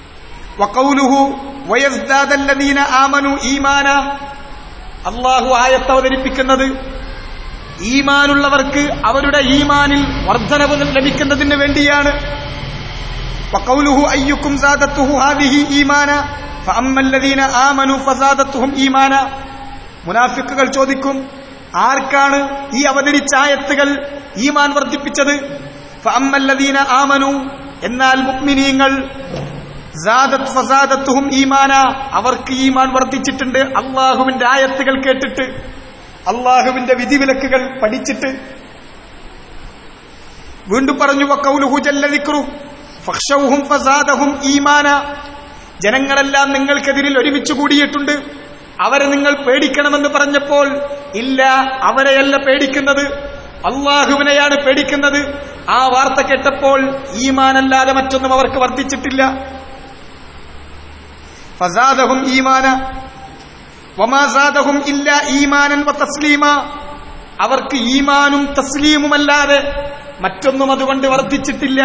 വഖൗലുഹു വയസ്ദാദല്ലദീന ആമനു ഈമാന അള്ളാഹു ആയത്ത് അവതരിപ്പിക്കുന്നത് ഈമാനുള്ളവർക്ക് അവരുടെ ഈമാനിൽ വർധനവ് ലഭിക്കുന്നതിന് വേണ്ടിയാണ് وقوله أيكم زادته هذه إيمانا فأما الذين آمنوا فزادتهم إيمانا മുനാഫിക്കുകൾ ചോദിക്കും ആർക്കാണ് ഈ അവതരിച്ച ആയത്തുകൾ ഈമാൻ വർദ്ധിപ്പിച്ചത് ഫഅമ്മല്ലദീന ആമനു എന്നാൽ മുഅ്മിനീങ്ങൾ സാദത്ത് ഫസാദത്തുഹും ഈമാന അവർക്ക് ഈമാൻ വർദ്ധിച്ചിട്ടുണ്ട് അള്ളാഹുവിന്റെ ആയത്തുകൾ കേട്ടിട്ട് അള്ളാഹുവിന്റെ വിധിവിലക്കുകൾ പഠിച്ചിട്ട് വീണ്ടും പറഞ്ഞു വക്കൗലുഹു ജല്ല ദിക്റു ഫഖ്ശൗഹും ഫസാദഹും ഈമാന ജനങ്ങളെല്ലാം നിങ്ങൾക്കെതിരിൽ ഒരുമിച്ച് കൂടിയിട്ടുണ്ട് അവരെ നിങ്ങൾ പേടിക്കണമെന്ന് പറഞ്ഞപ്പോൾ ഇല്ല അവരെയല്ല പേടിക്കുന്നത് അള്ളാഹുവിനെയാണ് പേടിക്കുന്നത് ആ വാർത്ത കേട്ടപ്പോൾ ഈമാനല്ലാതെ മറ്റൊന്നും അവർക്ക് വർദ്ധിച്ചിട്ടില്ല ഫസാദഹും ഈമാന വമാസാദഹും ഇല്ല ഈമാനൻ വ തസ്ലീമ അവർക്ക് ഈമാനും തസ്ലീമുമല്ലാതെ മറ്റൊന്നും അതുകൊണ്ട് വർദ്ധിച്ചിട്ടില്ല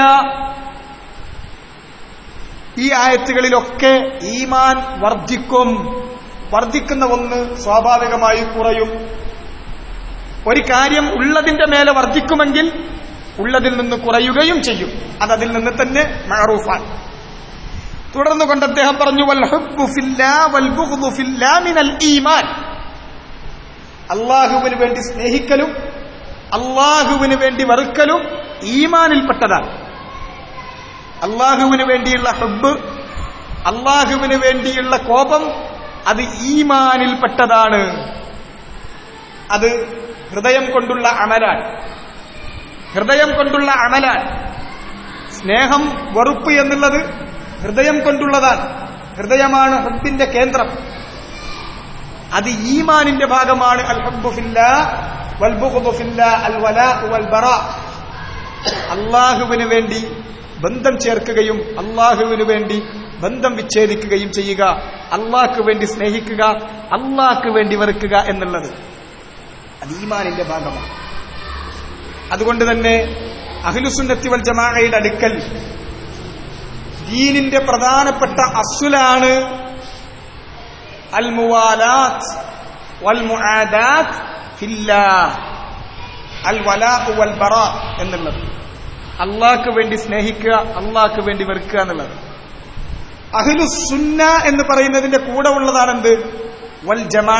ഈ ആയത്തുകളിലൊക്കെ ഈമാൻ വർദ്ധിക്കും വർദ്ധിക്കുന്ന ഒന്ന് സ്വാഭാവികമായി കുറയും ഒരു കാര്യം ഉള്ളതിന്റെ മേലെ വർദ്ധിക്കുമെങ്കിൽ ഉള്ളതിൽ നിന്ന് കുറയുകയും ചെയ്യും അത് അതിൽ നിന്ന് തന്നെ മഅറൂഫാണ് തുടർന്ന് കൊണ്ട് അദ്ദേഹം പറഞ്ഞു വൽ ഹുബ്ബു ഫില്ലാ വൽ ബുഗ്ദു ഫില്ലാ മിനൽ ഈമാൻ അള്ളാഹുവിന് വേണ്ടി സ്നേഹിക്കലും അള്ളാഹുവിന് വേണ്ടി വെറുക്കലും ഈമാനിൽപ്പെട്ടതാണ് അള്ളാഹുവിന് വേണ്ടിയുള്ള ഹബ്ബ് അള്ളാഹുവിന് വേണ്ടിയുള്ള കോപം അത് ഈമാനിൽപ്പെട്ടതാണ് അത് ഹൃദയം കൊണ്ടുള്ള അമലാണ് ഹൃദയം കൊണ്ടുള്ള അമലാണ് സ്നേഹം വെറുപ്പ് എന്നുള്ളത് ഹൃദയം കൊണ്ടുള്ളതാണ് ഹൃദയമാണ് ഹബ്ബിന്റെ കേന്ദ്രം അത് ഈമാനിന്റെ ഭാഗമാണ് അൽ ഹബ്ബു ഫില്ലാ വൽ ബുഗ്ദു ഫില്ലാ അൽ വലാഉ വൽ ബറാ അള്ളാഹുവിന് വേണ്ടി ബന്ധം ചേർക്കുകയും അള്ളാഹുവിന് വേണ്ടി ബന്ധം വിച്ഛേദിക്കുകയും ചെയ്യുക അള്ളാഹ്ക്ക് വേണ്ടി സ്നേഹിക്കുക അള്ളാഹ്ക്ക് വേണ്ടി വെറുക്കുക എന്നുള്ളത് അത് ഈമാനിന്റെ ഭാഗമാണ് അതുകൊണ്ട് തന്നെ അഖിലുസുന്നത്തി വൽ ജമാഅയുടെ അടുക്കൽ ദീനിന്റെ പ്രധാനപ്പെട്ട അസുലാണ് അൽ മുവാലാത്ത് വൽ മുആദാത്ത് ഫില്ലാ അൽ വലാഉ വൽ ബറാ എന്നുള്ളത് അള്ളാഹ്ക്ക് വേണ്ടി സ്നേഹിക്കുക അള്ളാഹ്ക്ക് വേണ്ടി വെറുക്കുക എന്നുള്ളത് അഹ്ലു സുന്ന എന്ന് പറയുന്നതിന്റെ കൂടെ ഉള്ളതാണെന്ത് വൽ ജമാ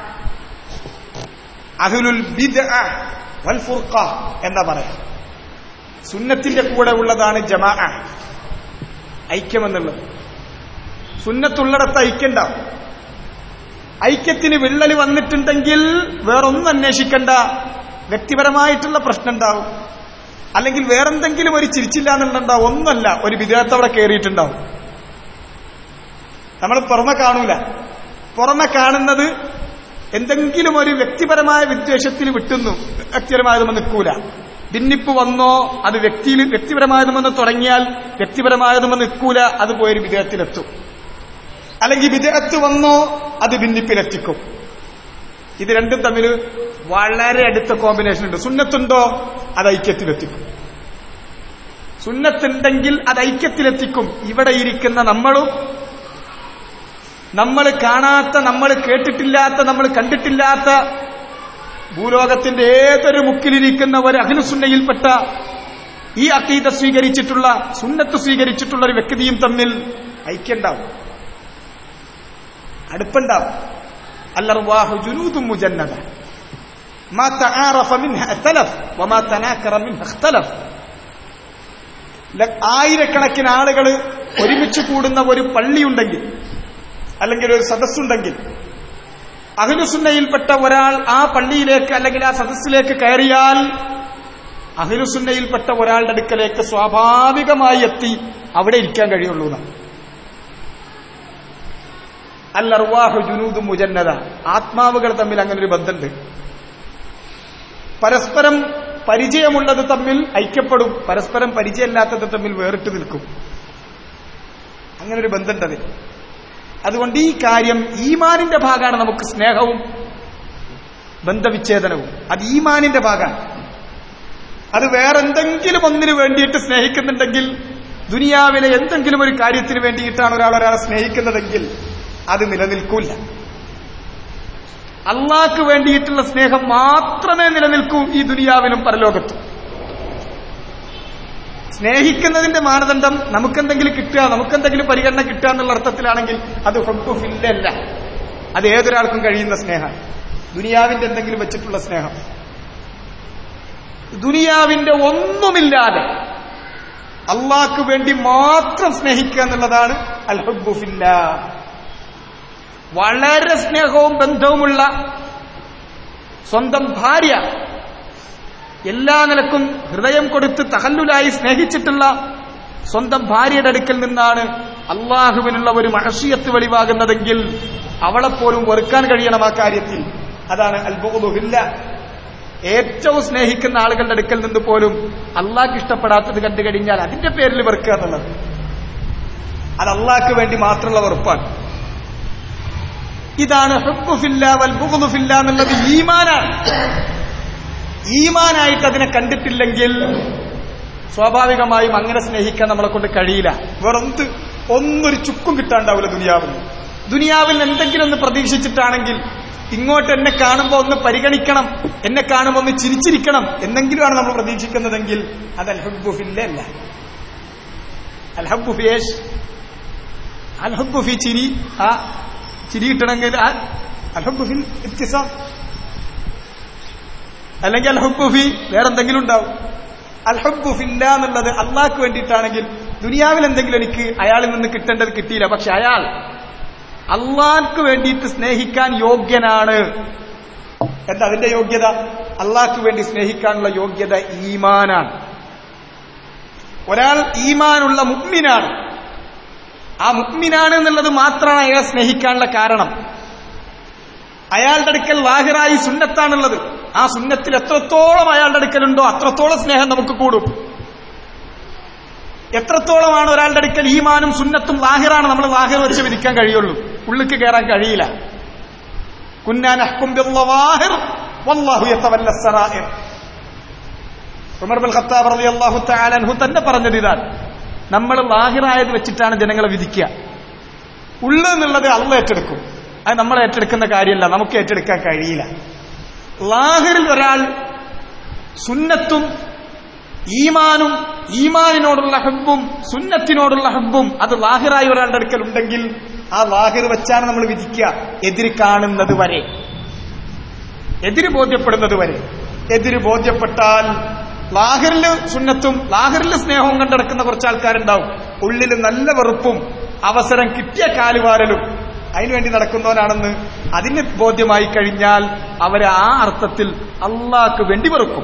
അഹ്ലുൽ ബിദ്അ വൽ ഫുർഖ എന്നാ പറയാം സുന്നത്തിന്റെ കൂടെ ഉള്ളതാണ് ജമാ ഐക്യം എന്നുള്ളത് സുന്നത്തുള്ളിടത്ത് ഐക്യണ്ടാവും ഐക്യത്തിന് വിള്ളൽ വന്നിട്ടുണ്ടെങ്കിൽ വേറൊന്നും അന്വേഷിക്കണ്ട വ്യക്തിപരമായിട്ടുള്ള പ്രശ്നം ഉണ്ടാവും അല്ലെങ്കിൽ വേറെന്തെങ്കിലും ഒരു ചിരിച്ചില്ല എന്നുണ്ടാവും ഒന്നല്ല ഒരു വിദേഹത്ത് അവിടെ കയറിയിട്ടുണ്ടാവും നമ്മൾ പുറമെ കാണൂല പുറമെ കാണുന്നത് എന്തെങ്കിലും ഒരു വ്യക്തിപരമായ വിദ്വേഷത്തിൽ വിട്ടുന്നു വ്യക്തിപരമായതും നിൽക്കൂല ഭിന്നിപ്പ് വന്നോ അത് വ്യക്തിയിൽ വ്യക്തിപരമായതുമെന്ന് തുടങ്ങിയാൽ വ്യക്തിപരമായതുമെന്ന് നിൽക്കൂല അത് പോയൊരു വിദേഹത്തിലെത്തും അല്ലെങ്കിൽ വിദേഹത്ത് വന്നോ അത് ഭിന്നിപ്പിലെത്തിക്കും ഇത് രണ്ടും തമ്മിൽ വളരെ അടുത്ത കോമ്പിനേഷൻ ഉണ്ട് സുന്നത്തുണ്ടോ അത് ഐക്യത്തിലെത്തിക്കും സുന്നത്തുണ്ടെങ്കിൽ അത് ഐക്യത്തിലെത്തിക്കും ഇവിടെ ഇരിക്കുന്ന നമ്മളും നമ്മൾ കാണാത്ത നമ്മൾ കേട്ടിട്ടില്ലാത്ത നമ്മൾ കണ്ടിട്ടില്ലാത്ത ഭൂലോകത്തിന്റെ ഏതൊരു മുക്കിലിരിക്കുന്ന ഒരു അഖിലുസുന്നയിൽപ്പെട്ട ഈ അക്കീത സ്വീകരിച്ചിട്ടുള്ള സുന്നത്ത് സ്വീകരിച്ചിട്ടുള്ള ഒരു വ്യക്തിയും തമ്മിൽ ഐക്യണ്ടാവും അടുപ്പുണ്ടാവും അല്ലർവാഹു ജുനൂദും മുജന്നദ ما تعارف منها اختلف وما تناكر منها اختلف ആയിരക്കണക്കിന് ആളുകൾ ഒരുമിച്ച് കൂടുന്ന ഒരു പള്ളിയുണ്ടെങ്കിൽ അല്ലെങ്കിൽ ഒരു സദസ്സുണ്ടെങ്കിൽ അഹിലുസുന്നയിൽപ്പെട്ട ഒരാൾ ആ പള്ളിയിലേക്ക് അല്ലെങ്കിൽ ആ സദസ്സിലേക്ക് കയറിയാൽ അഹിലുസുന്നയിൽപ്പെട്ട ഒരാളുടെ അടുക്കലേക്ക് സ്വാഭാവികമായി എത്തി അവിടെ ഇരിക്കാൻ കഴിയുള്ളൂ എന്നാണ് അല്ലർവാഹു ജുനൂദും മുജന്നത ആത്മാവുകൾ തമ്മിൽ അങ്ങനെ ഒരു ബന്ധമുണ്ട് പരസ്പരം പരിചയമുള്ളത് തമ്മിൽ ഐക്യപ്പെടും പരസ്പരം പരിചയമില്ലാത്തത് തമ്മിൽ വേറിട്ട് നിൽക്കും അങ്ങനെ ഒരു ബന്ധമുണ്ടത് അതുകൊണ്ട് ഈ കാര്യം ഈമാനിന്റെ ഭാഗമാണ് നമുക്ക് സ്നേഹവും ബന്ധവിച്ഛേദനവും അത് ഈമാനിന്റെ ഭാഗമാണ് അത് വേറെന്തെങ്കിലും ഒന്നിനു വേണ്ടിയിട്ട് സ്നേഹിക്കുന്നുണ്ടെങ്കിൽ ദുനിയാവിലെ എന്തെങ്കിലും ഒരു കാര്യത്തിന് വേണ്ടിയിട്ടാണ് ഒരാൾ ഒരാളെ സ്നേഹിക്കുന്നതെങ്കിൽ അത് നിലനിൽക്കൂല അള്ളാഹ്ക്ക് വേണ്ടിയിട്ടുള്ള സ്നേഹം മാത്രമേ നിലനിൽക്കൂ ഈ ദുനിയാവിലും പരലോകത്തും സ്നേഹിക്കുന്നതിന്റെ മാനദണ്ഡം നമുക്കെന്തെങ്കിലും കിട്ടുക നമുക്കെന്തെങ്കിലും പരിഗണന കിട്ടുക എന്നുള്ള അർത്ഥത്തിലാണെങ്കിൽ അത് ഹൊബുഫില്ലല്ല അത് ഏതൊരാൾക്കും കഴിയുന്ന സ്നേഹം ദുനിയാവിന്റെ എന്തെങ്കിലും വെച്ചിട്ടുള്ള സ്നേഹം ദുനിയാവിന്റെ ഒന്നുമില്ലാതെ അള്ളാഹ്ക്ക് വേണ്ടി മാത്രം സ്നേഹിക്കുക എന്നുള്ളതാണ് അൽ ഹുബുഫില്ല വളരെ സ്നേഹവും ബന്ധവുമുള്ള സ്വന്തം ഭാര്യ എല്ലാ നിലക്കും ഹൃദയം കൊടുത്ത് തഹല്ലുലായി സ്നേഹിച്ചിട്ടുള്ള സ്വന്തം ഭാര്യയുടെ അടുക്കൽ നിന്നാണ് അള്ളാഹുവിനുള്ള ഒരു മഹഷിയത്ത് വെളിവാകുന്നതെങ്കിൽ അവളെപ്പോലും വെറുക്കാൻ കഴിയണം ആ കാര്യത്തിൽ അതാണ് അത്ഭുതമില്ല ഏറ്റവും സ്നേഹിക്കുന്ന ആളുകളുടെ അടുക്കൽ നിന്ന് പോലും അള്ളാഹ്ക്ക് ഇഷ്ടപ്പെടാത്തത് കണ്ടു കഴിഞ്ഞാൽ അതിന്റെ പേരിൽ വെറുക്കുക എന്നുള്ളത് അത് അള്ളാഹ്ക്ക് വേണ്ടി മാത്രമുള്ള വെറുപ്പാണ് ഇതാണ് ഹുബുഫില്ല വൽ ബുഗുഫില്ല എന്നുള്ളത് ഈമാനാണ് ഈമാനായിട്ട് അതിനെ കണ്ടിട്ടില്ലെങ്കിൽ സ്വാഭാവികമായും അങ്ങനെ സ്നേഹിക്കാൻ നമ്മളെ കൊണ്ട് കഴിയില്ല വേറൊന്ത് ഒന്നൊരു ചുക്കും കിട്ടാണ്ടാവില്ല ദുനിയാവിൽ ദുനിയാവിൽ എന്തെങ്കിലും ഒന്ന് പ്രതീക്ഷിച്ചിട്ടാണെങ്കിൽ ഇങ്ങോട്ട് എന്നെ കാണുമ്പോൾ ഒന്ന് പരിഗണിക്കണം എന്നെ കാണുമ്പോൾ ഒന്ന് ചിരിച്ചിരിക്കണം എന്നെങ്കിലുമാണ് നമ്മൾ പ്രതീക്ഷിക്കുന്നതെങ്കിൽ അത് അൽഹബുഫില്ല അല്ല അൽഹബുഫിയേഷ് അൽഹബുഫി ചിരി ആ ചിരി കിട്ടണമെങ്കിൽ ആ അൽഹബുഫിൽ ഇബ്തിസാം അല്ലെങ്കിൽ അൽഹബുഫി വേറെന്തെങ്കിലും ഉണ്ടാവും അൽഹബുഫില്ല എന്നുള്ളത് അള്ളാഹ്ക്ക് വേണ്ടിയിട്ടാണെങ്കിൽ ദുനിയാവിൽ എന്തെങ്കിലും എനിക്ക് അയാളിൽ നിന്ന് കിട്ടേണ്ടത് കിട്ടിയില്ല പക്ഷെ അയാൾ അള്ളാഹ്ക്ക് വേണ്ടിയിട്ട് സ്നേഹിക്കാൻ യോഗ്യനാണ് എന്താ അതിന്റെ യോഗ്യത അള്ളാഹ്ക്ക് വേണ്ടി സ്നേഹിക്കാനുള്ള യോഗ്യത ഈമാനാണ് ഒരാൾ ഈമാനുള്ള മുഗ്മിനാണ് ആ മുഗ്മിനാണ് എന്നുള്ളത് മാത്രമാണ് അയാളെ സ്നേഹിക്കാനുള്ള കാരണം അയാളുടെ അടുക്കൽ വാഹിറായി സുന്നത്താണുള്ളത് ആ സുന്നത്തിൽ എത്രത്തോളം അയാളുടെ അടുക്കലുണ്ടോ അത്രത്തോളം സ്നേഹം നമുക്ക് കൂടും എത്രത്തോളമാണ് ഒരാളുടെ അടുക്കൽ ഈമാനും സുന്നത്തും ലാഹിറാണ് നമ്മൾ ലാഹിർ വെച്ച് വിധിക്കാൻ കഴിയുള്ളൂ ഉള്ളിക്ക് കയറാൻ കഴിയില്ല കുന്നാനഹ്കും ബിദ്ദവാഹിർ വല്ലാഹു യതവല്ല സറായിർ ഉമർ ബിൻ ഖത്താബ് റളിയല്ലാഹു തആല അൻഹു തന്നെ പറഞ്ഞത് ഇതാണ് നമ്മൾ ലാഹിറായത് വെച്ചിട്ടാണ് ജനങ്ങളെ വിധിക്കുക ഉള്ളു എന്നുള്ളത് അള്ള ഏറ്റെടുക്കും അത് നമ്മൾ ഏറ്റെടുക്കുന്ന കാര്യമല്ല നമുക്ക് ഏറ്റെടുക്കാൻ കഴിയില്ല ലാഹിറിൽ ഒരാൾ സുന്നത്തും ഈമാനും ഈമാനിനോടുള്ള ഹബ്ബും സുന്നത്തിനോടുള്ള ഹബ്ബും അത് ലാഹിറായി ഒരാളുടെ അടുക്കൽ ഉണ്ടെങ്കിൽ ആ ലാഹിർ വെച്ചാണ് നമ്മൾ വിധിക്കുക എതിര് കാണുന്നത് വരെ എതിര് ബോധ്യപ്പെടുന്നത് വരെ എതിര് ബോധ്യപ്പെട്ടാൽ ലാഹിറില് സുന്നത്തും ലാഹിറില് സ്നേഹവും കണ്ടെടുക്കുന്ന കുറച്ച് ആൾക്കാരുണ്ടാവും ഉള്ളിൽ നല്ല വെറുപ്പും അവസരം കിട്ടിയ കാലുവാരലും അതിനുവേണ്ടി നടക്കുന്നവനാണെന്ന് അതിന് ബോധ്യമായി കഴിഞ്ഞാൽ അവരെ ആ അർത്ഥത്തിൽ അള്ളാഹ്ക്ക് വേണ്ടി വെറുക്കും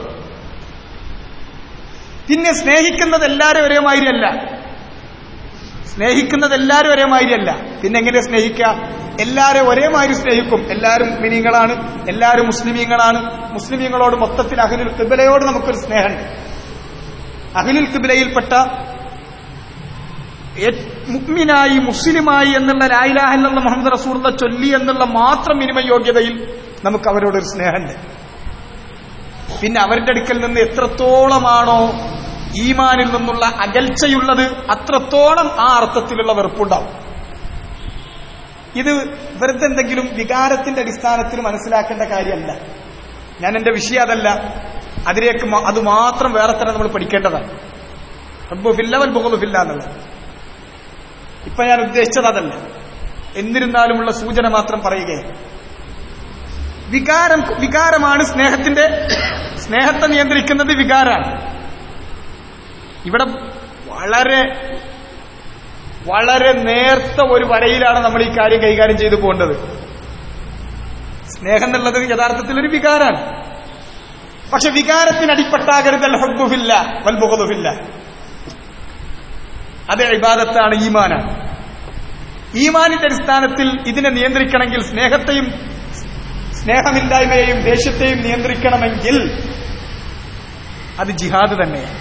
പിന്നെ സ്നേഹിക്കുന്നത് എല്ലാവരും ഒരേ മാതിരിയല്ല സ്നേഹിക്കുന്നത് എല്ലാവരും ഒരേ മാതിരിയല്ല പിന്നെ എങ്ങനെ സ്നേഹിക്കുക എല്ലാവരും ഒരേ മാതിരി സ്നേഹിക്കും എല്ലാവരും മിനിങ്ങളാണ് എല്ലാവരും മുസ്ലിമീങ്ങളാണ് മുസ്ലിമീങ്ങളോട് മൊത്തത്തിൽ അഖിലുൽ കിബിലയോട് നമുക്കൊരു സ്നേഹമുണ്ട് അഖിലുൽ കിബിലയിൽപ്പെട്ട മുഗ്മിനായി മുസ്ലിമായി എന്നുള്ള ലായിലാഹ എന്നുള്ള മുഹമ്മദ് റസൂർല ചൊല്ലി എന്നുള്ള മാത്രം മിനിമം യോഗ്യതയിൽ നമുക്ക് അവരോടൊരു സ്നേഹമുണ്ട് പിന്നെ അവരുടെ അടുക്കൽ നിന്ന് എത്രത്തോളമാണോ ഈമാനിൽ നിന്നുള്ള അകൽച്ചയുള്ളത് അത്രത്തോളം ആ അർത്ഥത്തിലുള്ള വെറുപ്പുണ്ടാവും ഇത് വെറുതെ എന്തെങ്കിലും വികാരത്തിന്റെ അടിസ്ഥാനത്തിൽ മനസ്സിലാക്കേണ്ട കാര്യമല്ല ഞാൻ എന്റെ വിഷയം അതല്ല അതിലേക്ക് അത് മാത്രം വേറെ തന്നെ നമ്മൾ പഠിക്കേണ്ടതാണ് ഫില്ലവൽ ബുഹുഫില്ല എന്നുള്ളത് ഇപ്പൊ ഞാൻ ഉദ്ദേശിച്ചത് അതല്ല എന്നിരുന്നാലുമുള്ള സൂചന മാത്രം പറയുകയാണ് വികാരം വികാരമാണ് സ്നേഹത്തിന്റെ സ്നേഹത്തെ നിയന്ത്രിക്കുന്നത് വികാരാണ് ഇവിടെ വളരെ വളരെ നേർത്ത ഒരു വരയിലാണ് നമ്മൾ ഈ കാര്യം കൈകാര്യം ചെയ്തു പോകേണ്ടത് സ്നേഹം എന്നുള്ളത് യഥാർത്ഥത്തിൽ ഒരു വികാരാണ് പക്ഷെ വികാരത്തിന് അടിപ്പെട്ടാകരുത് ഹബ്ബുഫില്ല വൽബുഹുഫില്ല അത് ഇബാദത്താണ് ഈമാനാണ് ഈമാനിന്റെ അടിസ്ഥാനത്തിൽ ഇതിനെ നിയന്ത്രിക്കണമെങ്കിൽ സ്നേഹത്തെയും സ്നേഹമില്ലായ്മയെയും ദേഷ്യത്തെയും നിയന്ത്രിക്കണമെങ്കിൽ അത് ജിഹാദ് തന്നെയാണ്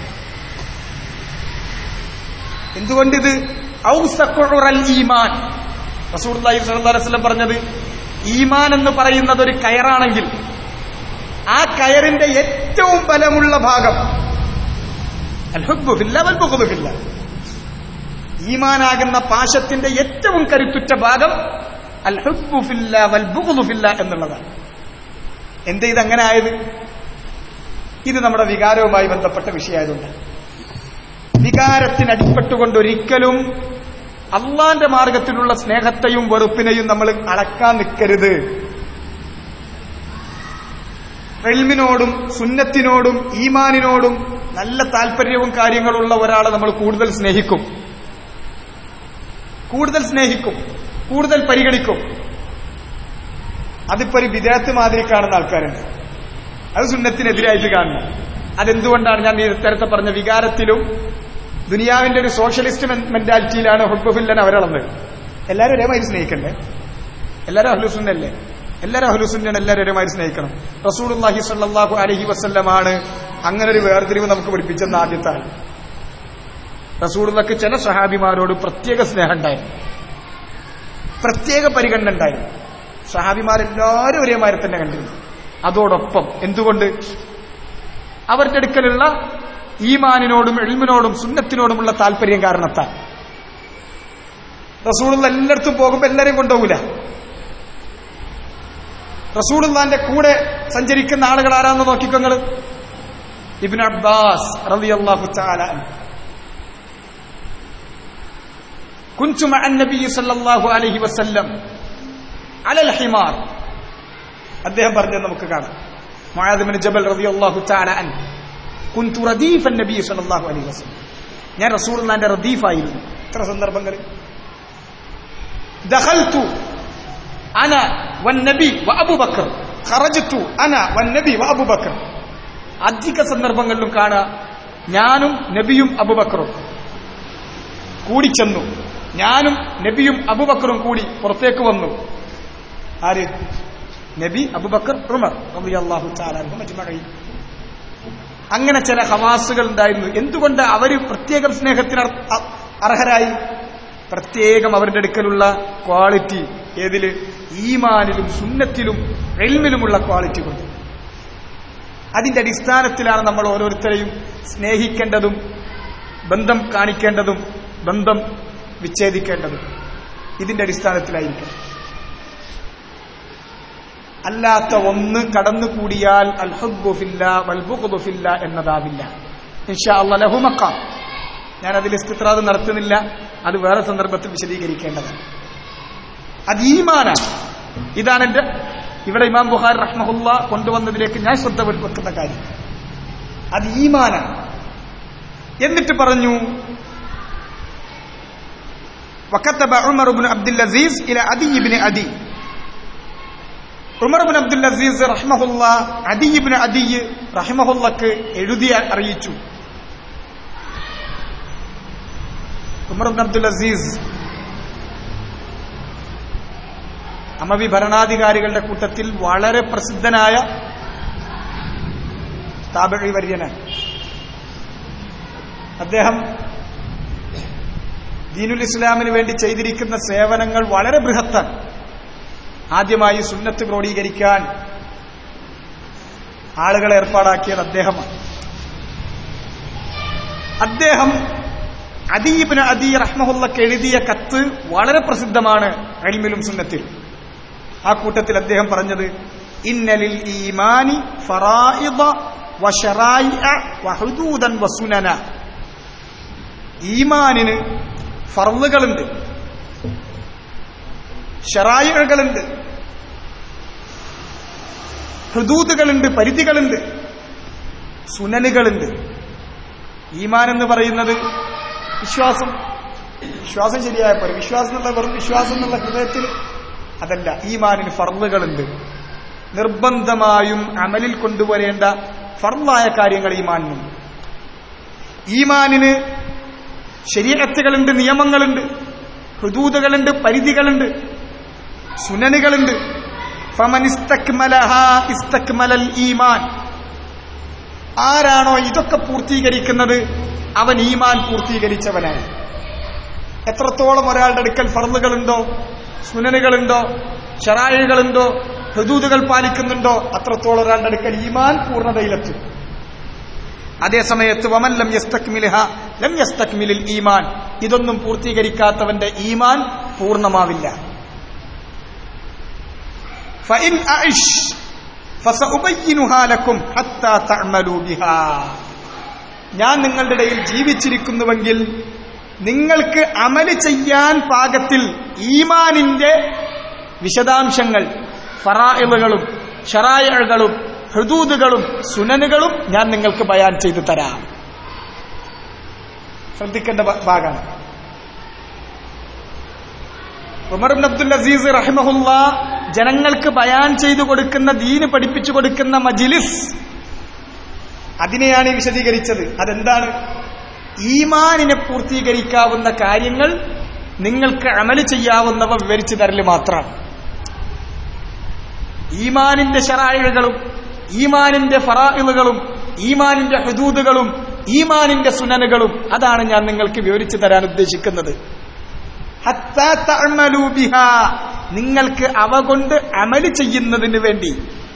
എന്തുകൊണ്ടിത് ഔസഖുറൽ ഈമാൻ റസൂർല്ലാഹി സ്വല്ലല്ലാഹു അലൈഹി വസല്ലം പറഞ്ഞത് ഈമാൻ എന്ന് പറയുന്നത് ഒരു കയറാണെങ്കിൽ ആ കയറിന്റെ ഏറ്റവും ബലമുള്ള ഭാഗം അൽഹബ്ബുഹില്ല വൽബുഖുബില്ല ഈമാനാകുന്ന പാശത്തിന്റെ ഏറ്റവും കരുത്തുറ്റ ഭാഗം അൽ ഹുബ്ബു ഫില്ല വൽ ബുഗ്ദു ഫില്ല എന്നുള്ളതാണ് എന്തേ ഇതങ്ങനെ ആയത് ഇത് നമ്മുടെ വികാരവുമായി ബന്ധപ്പെട്ട വിഷയമായതുകൊണ്ട് വികാരത്തിനടിപ്പെട്ടുകൊണ്ട് ഒരിക്കലും അള്ളാന്റെ മാർഗത്തിലുള്ള സ്നേഹത്തെയും വെറുപ്പിനെയും നമ്മൾ അളക്കാൻ നിൽക്കരുത് എൽമിനോടും സുന്നത്തിനോടും ഈമാനിനോടും നല്ല താല്പര്യവും കാര്യങ്ങളുള്ള ഒരാളെ നമ്മൾ കൂടുതൽ സ്നേഹിക്കും കൂടുതൽ സ്നേഹിക്കും കൂടുതൽ പരിഗണിക്കും അതിപ്പോ ഒരു വിദേഹത്ത് മാതിരി കാണുന്ന ആൾക്കാരുണ്ട് അത് സുന്നത്തിനെതിരായിട്ട് കാണുന്നു അതെന്തുകൊണ്ടാണ് ഞാൻ നേരത്തെ പറഞ്ഞ വികാരത്തിലും ദുനിയാവിന്റെ ഒരു സോഷ്യലിസ്റ്റ് മെന്റാലിറ്റിയിലാണ് ഹുബുഫില്ലൻ അവരളന്നത് എല്ലാവരും ഒരേമാതിരി സ്നേഹിക്കണ്ടേ എല്ലാവരും അഹ്ലുസുന്നല്ലേ എല്ലാവരും അഹ്ലുസുന്നാണ് എല്ലാവരും ഒരേമാതിരി സ്നേഹിക്കണം റസൂലുള്ളാഹി സ്വല്ലല്ലാഹു അലൈഹി വസല്ലമാണ് അങ്ങനെ ഒരു വേർതിരിവ് നമുക്ക് പഠിപ്പിച്ചെന്ന ആദ്യത്തെ ആൾ റസൂലുള്ളക്ക് ചില സഹാബിമാരോട് പ്രത്യേക സ്നേഹം ഉണ്ടായിരുന്നു പ്രത്യേക പരിഗണന ഉണ്ടായിരുന്നു സഹാബിമാരെല്ലാവരും ഒരേമാതിരി തന്നെ കണ്ടിരുന്നു അതോടൊപ്പം എന്തുകൊണ്ട് അവരുടെ അടുക്കലുള്ള ഈമാനിനോടും എൽമിനോടും സുന്നത്തിനോടുമുള്ള താല്പര്യം കാരണത്താൽ റസൂളുള്ള എല്ലായിടത്തും പോകുമ്പോൾ എല്ലാരെയും കൊണ്ടുപോകില്ല റസൂളുള്ളാന്റെ കൂടെ സഞ്ചരിക്കുന്ന ആളുകൾ ആരാന്ന് നോക്കിക്കോങ്ങൾ ഇബിൻ അബ്ബാസ് റളിയല്ലാഹു തആല കുൻതു മഅ നബി സല്ലല്ലാഹു അലൈഹി വസല്ലം അലൽ ഹിമാർ അദ്ദേഹം പറഞ്ഞത് നമുക്ക് കാണാം മുആദ് ബിൻ ജബൽ റളിയല്ലാഹു തആല അൻ കുൻതു റദീഫൻ നബി സല്ലല്ലാഹു അലൈഹി വസല്ലം ഞാൻ റസൂലുള്ളാന്റെ റദീഫായിരുന്നു ഇത്ര സന്ദർഭങ്ങളിൽ ദഖൽതു അന വന്നബി വഅബൂബക്കർ ഖറജ്തു അന വന്നബി വഅബൂബക്കർ അധിക സന്ദർഭങ്ങളിലും കാണുക ഞാനും നബിയും അബുബക്കറും കൂടി ചെന്നു ഞാനും നബിയും അബുബക്കറും കൂടി പുറത്തേക്ക് വന്നു ആര് നബി അബുബക്കർ ഉമർ റളിയല്ലാഹു തആല അൻഹും അജ്മഈൻ അങ്ങനെ ചില ഹവാസുകൾ ഉണ്ടായിരുന്നു എന്തുകൊണ്ട് അവര് പ്രത്യേകം സ്നേഹത്തിന് അർ- അർഹരായി പ്രത്യേകം അവരുടെ അടുക്കലുള്ള ക്വാളിറ്റി ഏതില് ഈമാനിലും സുന്നത്തിലും എൽമിലുമുള്ള ക്വാളിറ്റി കൊണ്ട് അതിന്റെ അടിസ്ഥാനത്തിലാണ് നമ്മൾ ഓരോരുത്തരെയും സ്നേഹിക്കേണ്ടതും ബന്ധം കാണിക്കേണ്ടതും ബന്ധം വിച്ഛേദിക്കേണ്ടതും ഇതിന്റെ അടിസ്ഥാനത്തിലായിരിക്കും അല്ലാത്ത ഒന്ന് കടന്നുകൂടിയാൽ അൽഹുബുഫില്ല വൽബുഖുബുഫില്ല എന്നതാവില്ല ഇൻഷാ അല്ലാ ലഹുമക്കാം ഞാൻ അതിൽ ഇസ്തിത്രാദ് നടത്തുന്നില്ല അത് വേറെ സന്ദർഭത്തിൽ വിശദീകരിക്കേണ്ടതാണ് അത് ഈമാനാണ് ഇതാണ് എന്റെ ഇവിടെ ഇമാം ബുഖാർ റഹ്മഹുല്ല കൊണ്ടുവന്നതിലേക്ക് ഞാൻ ശ്രദ്ധ വെക്കുന്ന കാര്യം അത് ഈമാനാണ് എന്നിട്ട് പറഞ്ഞു وكتب عمر بن عبد العزيز إلى عدي بن عدي ഉമർ ബിൻ അബ്ദുൽ അസീസ് റഹ്മഹുല്ല അദി ബിൻ അദി റഹ്മഹുല്ലക്ക് എഴുതി അറിയിച്ചു ഉമർ ബിൻ അബ്ദുൽ അസീസ് അമവി ഭരണാധികാരികളുടെ കൂട്ടത്തിൽ വളരെ പ്രസിദ്ധനായ താബഴി വര്യനാണ് അദ്ദേഹം ദീനുൽ ഇസ്ലാമിന് വേണ്ടി ചെയ്തിരിക്കുന്ന സേവനങ്ങൾ വളരെ ബൃഹത്താണ് ആദ്യമായി സുന്നത്ത് ക്രോഡീകരിക്കാൻ ആളുകളെ ഏർപ്പാടാക്കിയത് അദ്ദേഹമാണ് അദ്ദേഹം അദീബിന് അദീ റഹ്മഹുല്ലക്ക് എഴുതിയ കത്ത് വളരെ പ്രസിദ്ധമാണ് അഴിമിലും സുന്നത്തിലും ആ കൂട്ടത്തിൽ അദ്ദേഹം പറഞ്ഞത് ഇന്നലിൽ ഈമാനി ഫറായിദ വശറായിഅ വഹുദൂദൻ വസുനന ഈമാനിന് ഫർളുകളുണ്ട് ഷറായികളുണ്ട് ഹൃദൂതുകളുണ്ട് പരിധികളുണ്ട് സുനനുകളുണ്ട് ഈമാൻ എന്ന് പറയുന്നത് വിശ്വാസം വിശ്വാസം ശരിയായ പോലെ വിശ്വാസം എന്നുള്ള വെറും വിശ്വാസം എന്നുള്ള ഹൃദയത്തിൽ അതല്ല ഈമാനിന് ഫർളുകളുണ്ട് നിർബന്ധമായും അമലിൽ കൊണ്ടുവരേണ്ട ഫർളായ കാര്യങ്ങൾ ഈമാനിനുണ്ട് ഈമാനിന് ശരീരത്തുകളുണ്ട് നിയമങ്ങളുണ്ട് ഹുദൂദുകളുണ്ട് പരിധികളുണ്ട് സുനനുകളുണ്ട് ഫമൻ ഇസ്തക്മലഹ ഇസ്തക്മലൽ ഈമാൻ ആരാണോ ഇതൊക്കെ പൂർത്തീകരിക്കുന്നത് അവൻ ഈമാൻ പൂർത്തീകരിച്ചവനാണ് എത്രത്തോളം ഒരാളുടെ അടുക്കൽ ഫർളുകളുണ്ടോ സുനനുകളുണ്ടോ ഷറായികളുണ്ടോ ഹുദൂദുകൾ പാലിക്കുന്നുണ്ടോ അത്രത്തോളം ഒരാളുടെ അടുക്കൽ ഈമാൻ പൂർണ്ണതയിലെത്തും അതേസമയത്ത് വമല്ലം യസ്തക്മിലിഹ ലം യസ്തക്മിലിൽ ഈമാൻ ഇതൊന്നും പൂർത്തീകരിക്കാത്തവന്റെ ഈമാൻ പൂർണ്ണമാവില്ല فإن أعش فسأبينها لكم حتى تعملوا بها ഞാൻ നിങ്ങളുടെ ഇടയിൽ ജീവിച്ചിരിക്കുന്നുവെങ്കിൽ നിങ്ങൾക്ക് അമല് ചെയ്യാൻ പാകത്തിൽ ഈമാനിന്റെ വിശദാംശങ്ങൾ ഫറായിലുകളും ഷറായകളും ഹൃദൂദുകളും സുനനുകളും ഞാൻ നിങ്ങൾക്ക് ബയാൻ ചെയ്തു തരാം ശ്രദ്ധിക്കേണ്ട ഭ- ഭാഗമാണ് ഉമർ ഇബ്ൻ അബ്ദുൽ അസീസ് റഹിമഹുല്ല ജനങ്ങൾക്ക് ബയാൻ ചെയ്തു കൊടുക്കുന്ന ദീന് പഠിപ്പിച്ചു കൊടുക്കുന്ന മജിലിസ് അതിനെയാണ് ഈ വിശദീകരിച്ചത് അതെന്താണ് ഈമാനിനെ പൂർത്തീകരിക്കാവുന്ന കാര്യങ്ങൾ നിങ്ങൾക്ക് അമല് ചെയ്യാവുന്നവ വിവരിച്ചു തരല് മാത്രമാണ് ഈമാനിന്റെ ഷറായിഴുകളും ഈമാനിന്റെ ഫറായിലുകളും ഈമാനിന്റെ ഹുദൂദുകളും ഈമാനിന്റെ സുനനുകളും അതാണ് ഞാൻ നിങ്ങൾക്ക് വിവരിച്ചു തരാൻ ഉദ്ദേശിക്കുന്നത് ഹത്താ തഅമലൂ ബിഹാ. നിങ്ങൾക്ക് അവ കൊണ്ട് അമല് ചെയ്യുന്നതിന് വേണ്ടി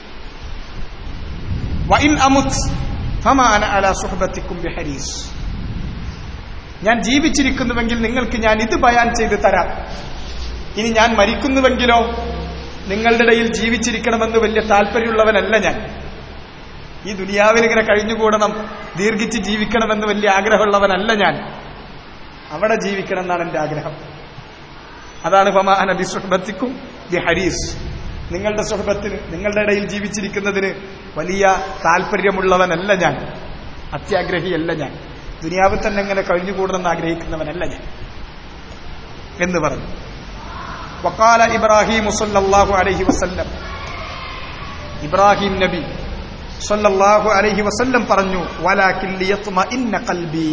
വഇൻ അമുത് ഫമാ അന അലാ സുഹബത്തിക്കും ബിഹരീസ് ഞാൻ ജീവിച്ചിരിക്കുന്നുവെങ്കിൽ നിങ്ങൾക്ക് ഞാൻ ഇത് ബയാൻ ചെയ്ത് തരാം ഇനി ഞാൻ മരിക്കുന്നുവെങ്കിലോ നിങ്ങളുടെ ഇടയിൽ ജീവിച്ചിരിക്കണമെന്ന് വലിയ താല്പര്യമുള്ളവനല്ല ഞാൻ ഈ ദുനിയാവിൽ ഇങ്ങനെ കഴിഞ്ഞുകൂടണം ദീർഘിച്ച് ജീവിക്കണമെന്ന് വലിയ ആഗ്രഹമുള്ളവനല്ല ഞാൻ അവിടെ ജീവിക്കണം എന്നാണ് എൻ്റെ ആഗ്രഹം അതാണ് ഫമാന ബി സുഹബത്തിക്കും ബി ഹരീസ് നിങ്ങളുടെ സുഹബത്തിന് നിങ്ങളുടെ ഇടയിൽ ജീവിച്ചിരിക്കുന്നതിന് വലിയ താല്പര്യമുള്ളവനല്ല ഞാൻ അത്യാഗ്രഹിയല്ല ഞാൻ ദുനിയാവിൽ തന്നെ ഇങ്ങനെ കഴിഞ്ഞുകൂടണമെന്ന് ആഗ്രഹിക്കുന്നവനല്ല ഞാൻ എന്ന് പറഞ്ഞു വക്കാല ഇബ്രാഹിം സല്ലല്ലാഹു അലൈഹി വസല്ലം ഇബ്രാഹിം നബി സല്ലല്ലാഹു അലൈഹി വസല്ലം പറഞ്ഞു വലാകിൽ ലിയത്മഇന്ന ഖൽബി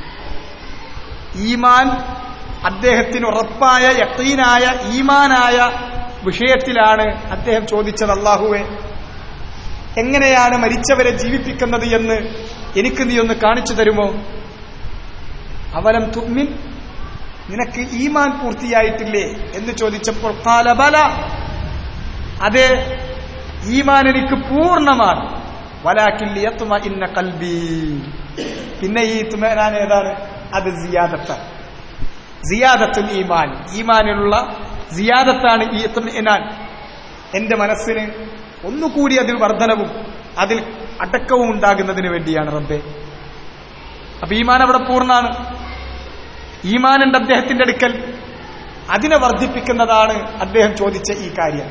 ഈമാൻ അദ്ദേഹത്തിന് ഉറപ്പായ യക്കീനായ ഈമാനായ വിഷയത്തിലാണ് അദ്ദേഹം ചോദിച്ചത് അള്ളാഹുവെ എങ്ങനെയാണ് മരിച്ചവരെ ജീവിപ്പിക്കുന്നത് എന്ന് എനിക്ക് നീ ഒന്ന് കാണിച്ചു തരുമോ അവലം തുമ്മിൻ നിനക്ക് ഈമാൻ പൂർത്തിയായിട്ടില്ലേ എന്ന് ചോദിച്ചപ്പോൾ കാലബല അതെ ഈമാൻ എനിക്ക് പൂർണ്ണമാണ് വലാക്കില്ലിയത്തുമ ഇന്ന കൽബി പിന്നെ ഈ തുമേനാൻ ഏതാണ് അത് സിയാദത്താണ് സിയാദത്തുൽ ഈമാൻ ഈമാനിലുള്ള സിയാദത്താണ് ഈ ഇനാൻ എന്റെ മനസ്സിന് ഒന്നുകൂടി അതിൽ വർധനവും അതിൽ അടക്കവും ഉണ്ടാകുന്നതിന് വേണ്ടിയാണ് റബ്ബെ അപ്പൊ ഈമാൻ അവിടെ പൂർണ്ണാണ് ഈമാനുണ്ട് അദ്ദേഹത്തിന്റെ അടുക്കൽ അതിനെ വർദ്ധിപ്പിക്കുന്നതാണ് അദ്ദേഹം ചോദിച്ച ഈ കാര്യം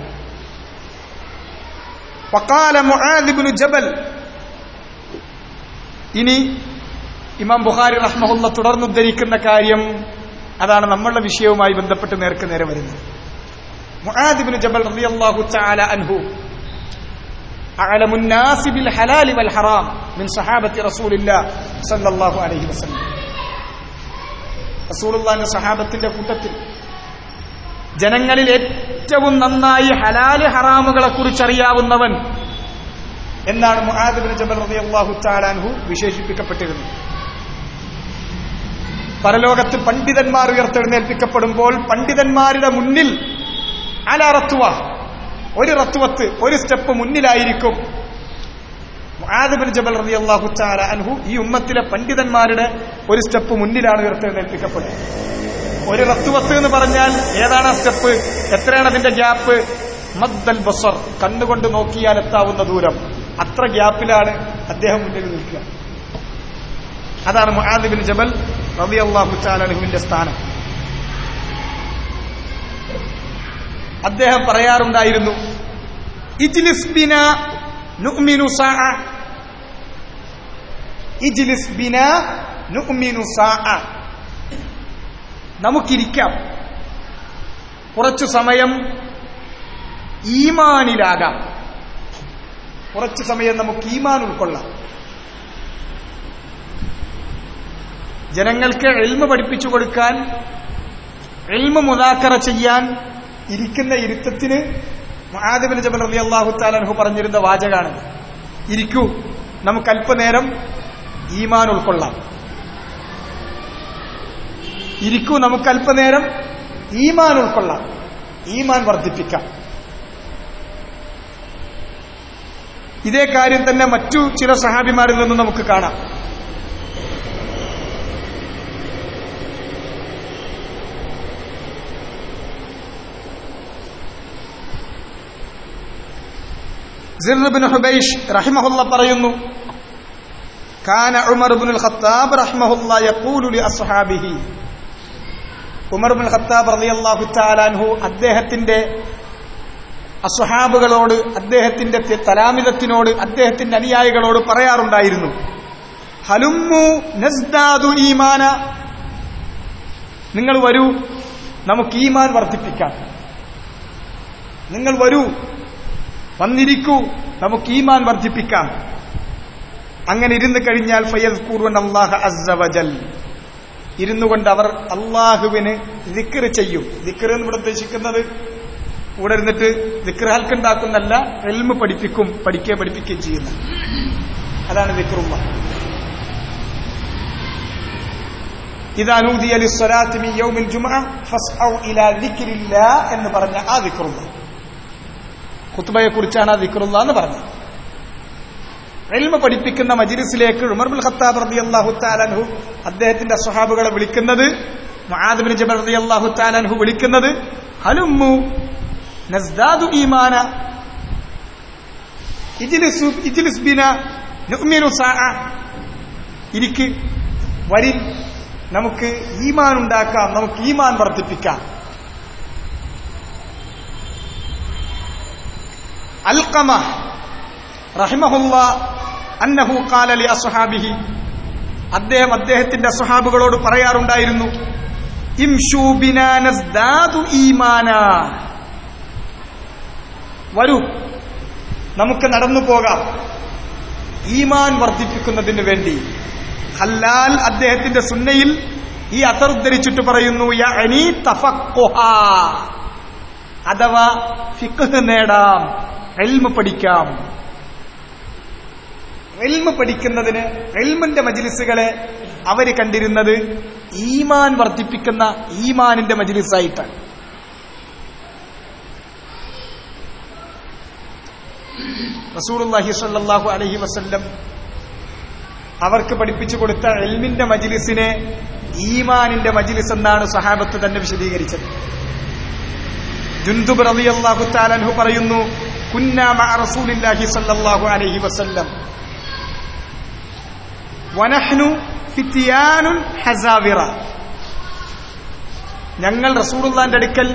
വക്കാല മുആദിബ്നു ജബൽ ഇനി ഇമാം ബുഖാരി റഹ്മഹുല്ല തുടർന്നുദ്ധരിക്കുന്ന കാര്യം അതാണ് നമ്മളുടെ വിഷയവുമായി ബന്ധപ്പെട്ട് നേർക്ക് നേരെ വരുന്നത് മുആദിബ്നു ജബൽ റളിയല്ലാഹു തആല അൻഹു أعلم الناس بالحلال والحرام من صحابة رسول الله صلى الله عليه وسلم റസൂലുള്ളാന്റെ സഹാബത്തിന്റെ കൂട്ടത്തിൽ ജനങ്ങളിൽ ഏറ്റവും നന്നായി ഹലാല് ഹറാമുകളെ കുറിച്ച് അറിയാവുന്നവൻ എന്നാണ് മുആദിബിൻ ജബൽ റളിയല്ലാഹു തആല അൻഹു വിശേഷിപ്പിക്കപ്പെട്ടിരുന്നത് പരലോകത്ത് പണ്ഡിതന്മാർ ഉയർത്തെഴുന്നേൽപ്പിക്കപ്പെടുമ്പോൾ പണ്ഡിതന്മാരുടെ മുന്നിൽ അല റത്തുവ ഒരു റത്തുവത്ത് ഒരു സ്റ്റെപ്പ് മുന്നിലായിരിക്കും മുആദിബിൻ ജബൽ റളിയല്ലാഹു തആല അൻഹു ഈ ഉമ്മത്തിലെ പണ്ഡിതന്മാരുടെ ഒരു സ്റ്റെപ്പ് മുന്നിലാണ് ഉയർത്തെഴുന്നേൽപ്പിക്കപ്പെടുന്നത് ഒരു റത്തുവത്ത് എന്ന് പറഞ്ഞാൽ ഏതാണ് ആ സ്റ്റെപ്പ് എത്രയാണ് അതിന്റെ ഗ്യാപ്പ് മദ്ദൽ ബസർ കണ്ണുകൊണ്ട് നോക്കിയാൽ എത്താവുന്ന ദൂരം അത്ര ഗ്യാപ്പിലാണ് അദ്ദേഹം മുന്നിൽ നിൽക്കുക അതാണ് മുആദിബിൻ ജബൽ റളിയല്ലാഹു തആല അൻഹുവിന്റെ സ്ഥാനം അദ്ദേഹം പറയാറുണ്ടായിരുന്നു ഇജ്ലിസ് ബിന നുഅ്മിനു സാഅ ഇജ്ലിസ് ബിന നുഅ്മിനു സാഅ നമുക്കിരിക്കാം കുറച്ചു സമയം ഈമാനിലാകാം കുറച്ചു സമയം നമുക്ക് ഈമാൻ ഉൾക്കൊള്ളാം ജനങ്ങൾക്ക് എൽമ പഠിപ്പിച്ചു കൊടുക്കാൻ എൽമ മുതാക്കറ ചെയ്യാൻ ഇരിക്കുന്ന ഇരുത്തത്തിന് മഹാദേബിൻ ജബൽ അലി അള്ളാഹു താലൻഹു പറഞ്ഞിരുന്ന വാചകാണ് ഇരിക്കൂ നമുക്ക് അല്പനേരം ഈമാൻ ഉൾക്കൊള്ളാം ഇരിക്കൂ നമുക്ക് അല്പനേരം ഈമാൻ ഉൾക്കൊള്ളാം ഈമാൻ വർദ്ധിപ്പിക്കാം ഇതേ കാര്യം തന്നെ മറ്റു ചില സഹാബിമാരിൽ നിന്നും നമുക്ക് കാണാം സിർബിൻ ഹുബൈഷ് റഹിമഹുല്ല പറയുന്നു കാന ഉമർ ഇബ്നുൽ ഖത്താബ് റഹിമഹുല്ല യഖൂലു ലി അസ്ഹാബിഹി ഉമർ ഇബ്നുൽ ഖത്താബ് റളിയല്ലാഹു തആല അൻഹു അദ്ദേഹത്തിന്റെ അസ്ഹാബുകളോട് അദ്ദേഹത്തിന്റെ തി- തലാമിതത്തിനോട് അദ്ദേഹത്തിന്റെ അനുയായികളോട് പറയാറുണ്ടായിരുന്നു ഹലുമ്മു നസ്ദാദു ഈമാന നിങ്ങൾ വരൂ നമുക്ക് ഈമാൻ വർദ്ധിപ്പിക്കാം നിങ്ങൾ വരൂ വന്നിരിക്കൂ നമുക്ക് ഈമാൻ വർദ്ധിപ്പിക്കാം അങ്ങനെ ഇരുന്ന് കഴിഞ്ഞാൽ ഫയദ് കൂർവൻ അള്ളാഹ അസ്സവജൽ ഇരുന്നു കൊണ്ട് അവർ അള്ളാഹുവിന് ദിക്കർ ചെയ്യും ദിക്കർ എന്ന് ഇവിടെ ഉദ്ദേശിക്കുന്നത് ഇവിടെ ഇരുന്നിട്ട് ദിക്കർ ഹൽക്കുണ്ടാക്കുന്നല്ല എൽമ് പഠിപ്പിക്കും പഠിക്കുകയും പഠിപ്പിക്കുകയും ചെയ്യുന്ന അതാണ് ദിക്കറുള്ള ഇതാ നൂദിയ ലിസ്സലാത്തി മിൻ യൗമിൽ ജുമുഅ ഫസ്ഔ ഇലാ ദിക്രില്ലാ എന്ന് പറഞ്ഞ ആ ദിക്റുള്ള ഖുത്ബയെ കുറിച്ചാണ് ആ ദിക്റുള്ള എന്ന് പറഞ്ഞത് എൽമ പഠിപ്പിക്കുന്ന മജിലിസിലേക്ക് ഉമർ ബിൻ ഖത്താബ് റളിയല്ലാഹു തആലഹു അദ്ദേഹത്തിന്റെ സ്വഹാബുകളെ വിളിക്കുന്നത് മുആദ് ബിൻ ജബൽ റളിയല്ലാഹു തആലഹു വിളിക്കുന്നത് ഹലുമ്മു നസ്ദാദു ഈമാന ഇജ്ലിസു ഇജ്ലിസ് ബിന നുഅ്മിനു സാഅ ഇരിക്ക് വരിൻ നമുക്ക് ഈമാൻ ഉണ്ടാക്കാം നമുക്ക് ഈമാൻ വർദ്ധിപ്പിക്കാം അൽഖമ റഹിമഹുല്ല അന്നഹു ഖാല ലി അസ്ഹാബിഹി അദ്ദേഹം അദ്ദേഹത്തിന്റെ അസ്ഹാബുകളോട് പറയാറുണ്ടായിരുന്നു ഇംഷൂ ബിനാ നസ്ദാദു ഈമാന വരൂ നമുക്ക് നടന്നു പോകാം ഈമാൻ വർദ്ധിപ്പിക്കുന്നതിന് വേണ്ടി ഹല്ലാൽ അദ്ദേഹത്തിന്റെ സുന്നയിൽ ഈ അസർ ഉദ്ധരിച്ചിട്ട് പറയുന്നു യഅനി തഫഖുഹ അഥവാ ഫിഖ് നേടാം എൽമ പഠിക്കാം എൽമ പഠിക്കുന്നതിന് എൽമിന്റെ മജിലിസുകളെ അവര് കണ്ടിരുന്നത് ഈമാൻ വർദ്ധിപ്പിക്കുന്ന ഈമാനിന്റെ മജിലിസായിട്ടാണ് റസൂലുള്ളാഹി സ്വല്ലല്ലാഹു അലൈഹി വസല്ലം അവർക്ക് പഠിപ്പിച്ചു കൊടുത്ത എൽമിന്റെ മജിലിസിനെ ഈമാനിന്റെ മജിലിസ് എന്നാണ് സഹാബത്ത് തന്നെ വിശദീകരിച്ചത് ജുന്ദുബ് റളിയല്ലാഹു തആലഹു പറയുന്നു കുന്നാ മഅ റസൂലില്ലാഹി സ്വല്ലല്ലാഹു അലൈഹി വസല്ലം വനഹ്നു ഫിത്തിയാനുൻ ഹസാവിറ ഞങ്ങൾ റസൂലുള്ളാന്റെ അടുക്കൽ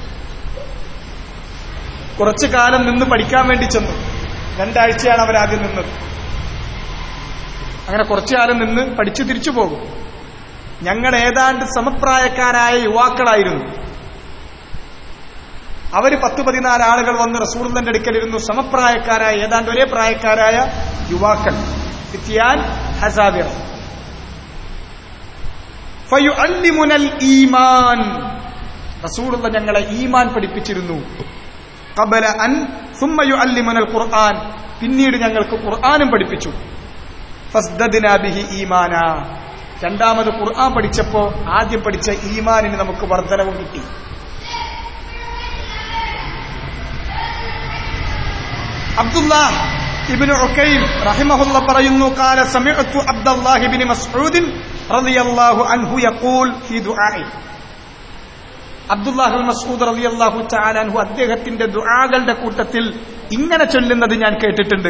കുറച്ചു കാലം നിന്ന് പഠിക്കാൻ വേണ്ടി ചെന്നു രണ്ടാഴ്ചയാണ് അവർ ആദ്യം നിന്നത് അങ്ങനെ കുറച്ചു കാലം നിന്ന് പഠിച്ചു തിരിച്ചു പോകും ഞങ്ങൾ ഏതാണ്ട് സമപ്രായക്കാരായ യുവാക്കളായിരുന്നു അവര് പത്ത് പതിനാല് ആളുകൾ വന്ന് റസൂറിന്റെ അടുക്കലിരുന്നു സമപ്രായക്കാരായ ഏതാണ്ട് ഒരേ പ്രായക്കാരായ യുവാക്കൾ ഫിത്തിയാൻ ഹസാവിറ ഫയുഅല്ലിമുനൽ ഈമാൻ റസൂലുള്ള ഞങ്ങളെ ഈമാൻ പഠിപ്പിച്ചിരുന്നു ഖബല അൻ സുമ്മ യുഅല്ലിമുനൽ ഖുർആൻ പിന്നീട് ഞങ്ങൾക്ക് ഖുർആനും പഠിപ്പിച്ചു ഫസ്ദദ്നാ ബിഹി ഈമാന രണ്ടാമത് ഖുർആൻ പഠിച്ചപ്പോ ആദ്യം പഠിച്ച ഈമാനിന് നമുക്ക് വർധനവും കിട്ടി അബ്ദുല്ലാഹ് ഇബ്നു ഉക്കൈം റഹിമഹുല്ല പറയുന്നു قال سمعت عبد الله بن مسعود رضي الله عنه يقول في دعائه അബ്ദുല്ലാഹ് മസൂദ് റളിയല്ലാഹു തആല അൻഹു അദ്ദേഹത്തിന്റെ ദുആകളുടെ കൂട്ടത്തിൽ ഇങ്ങനെ ചൊല്ലുന്നത് ഞാൻ കേട്ടിട്ടുണ്ട്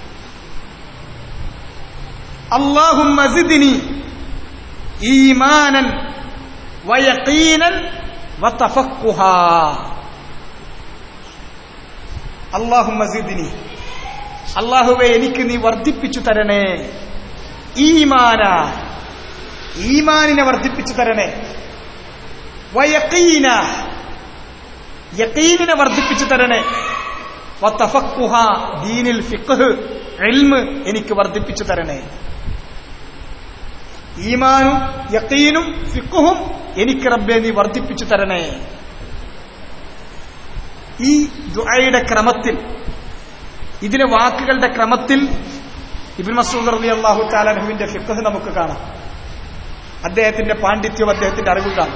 അല്ലാഹുമ്മ സിദ്നി ഈമാനൻ വയഖീനൻ വതഫഖുഹാ അല്ലാഹുമ്മ സിദ്നി അല്ലാഹുവേ എനിക്ക് നീ വർദ്ധിപ്പിച്ചു തരണേ ഈമാന ഈമാനിനെ വർദ്ധിപ്പിച്ചു തരണേ വയഖീന യഖീനിനെ വർദ്ധിപ്പിച്ചു തരണേ വതഫഖുഹ ദീനിൽ ഫിഖ്ഹ് ഇൽമ് എനിക്ക് വർദ്ധിപ്പിച്ചു തരണേ ഈമാനും യഖീനും ഫിഖ്ഹും എനിക്ക് റബ്ബെ നീ വർദ്ധിപ്പിച്ചു തരണേ ഈ ദുആയുടെ ക്രമത്തിൽ ഇതിലെ വാക്കുകളുടെ ക്രമത്തിൽ ഇബ്നു മസൂദ് റളിയല്ലാഹു തആല അൻഹുവിന്റെ ഫിഖ്ഹ് നമുക്ക് കാണാം അദ്ദേഹത്തിന്റെ പാണ്ഡിത്യവും അദ്ദേഹത്തിന്റെ അറിവും കാണാം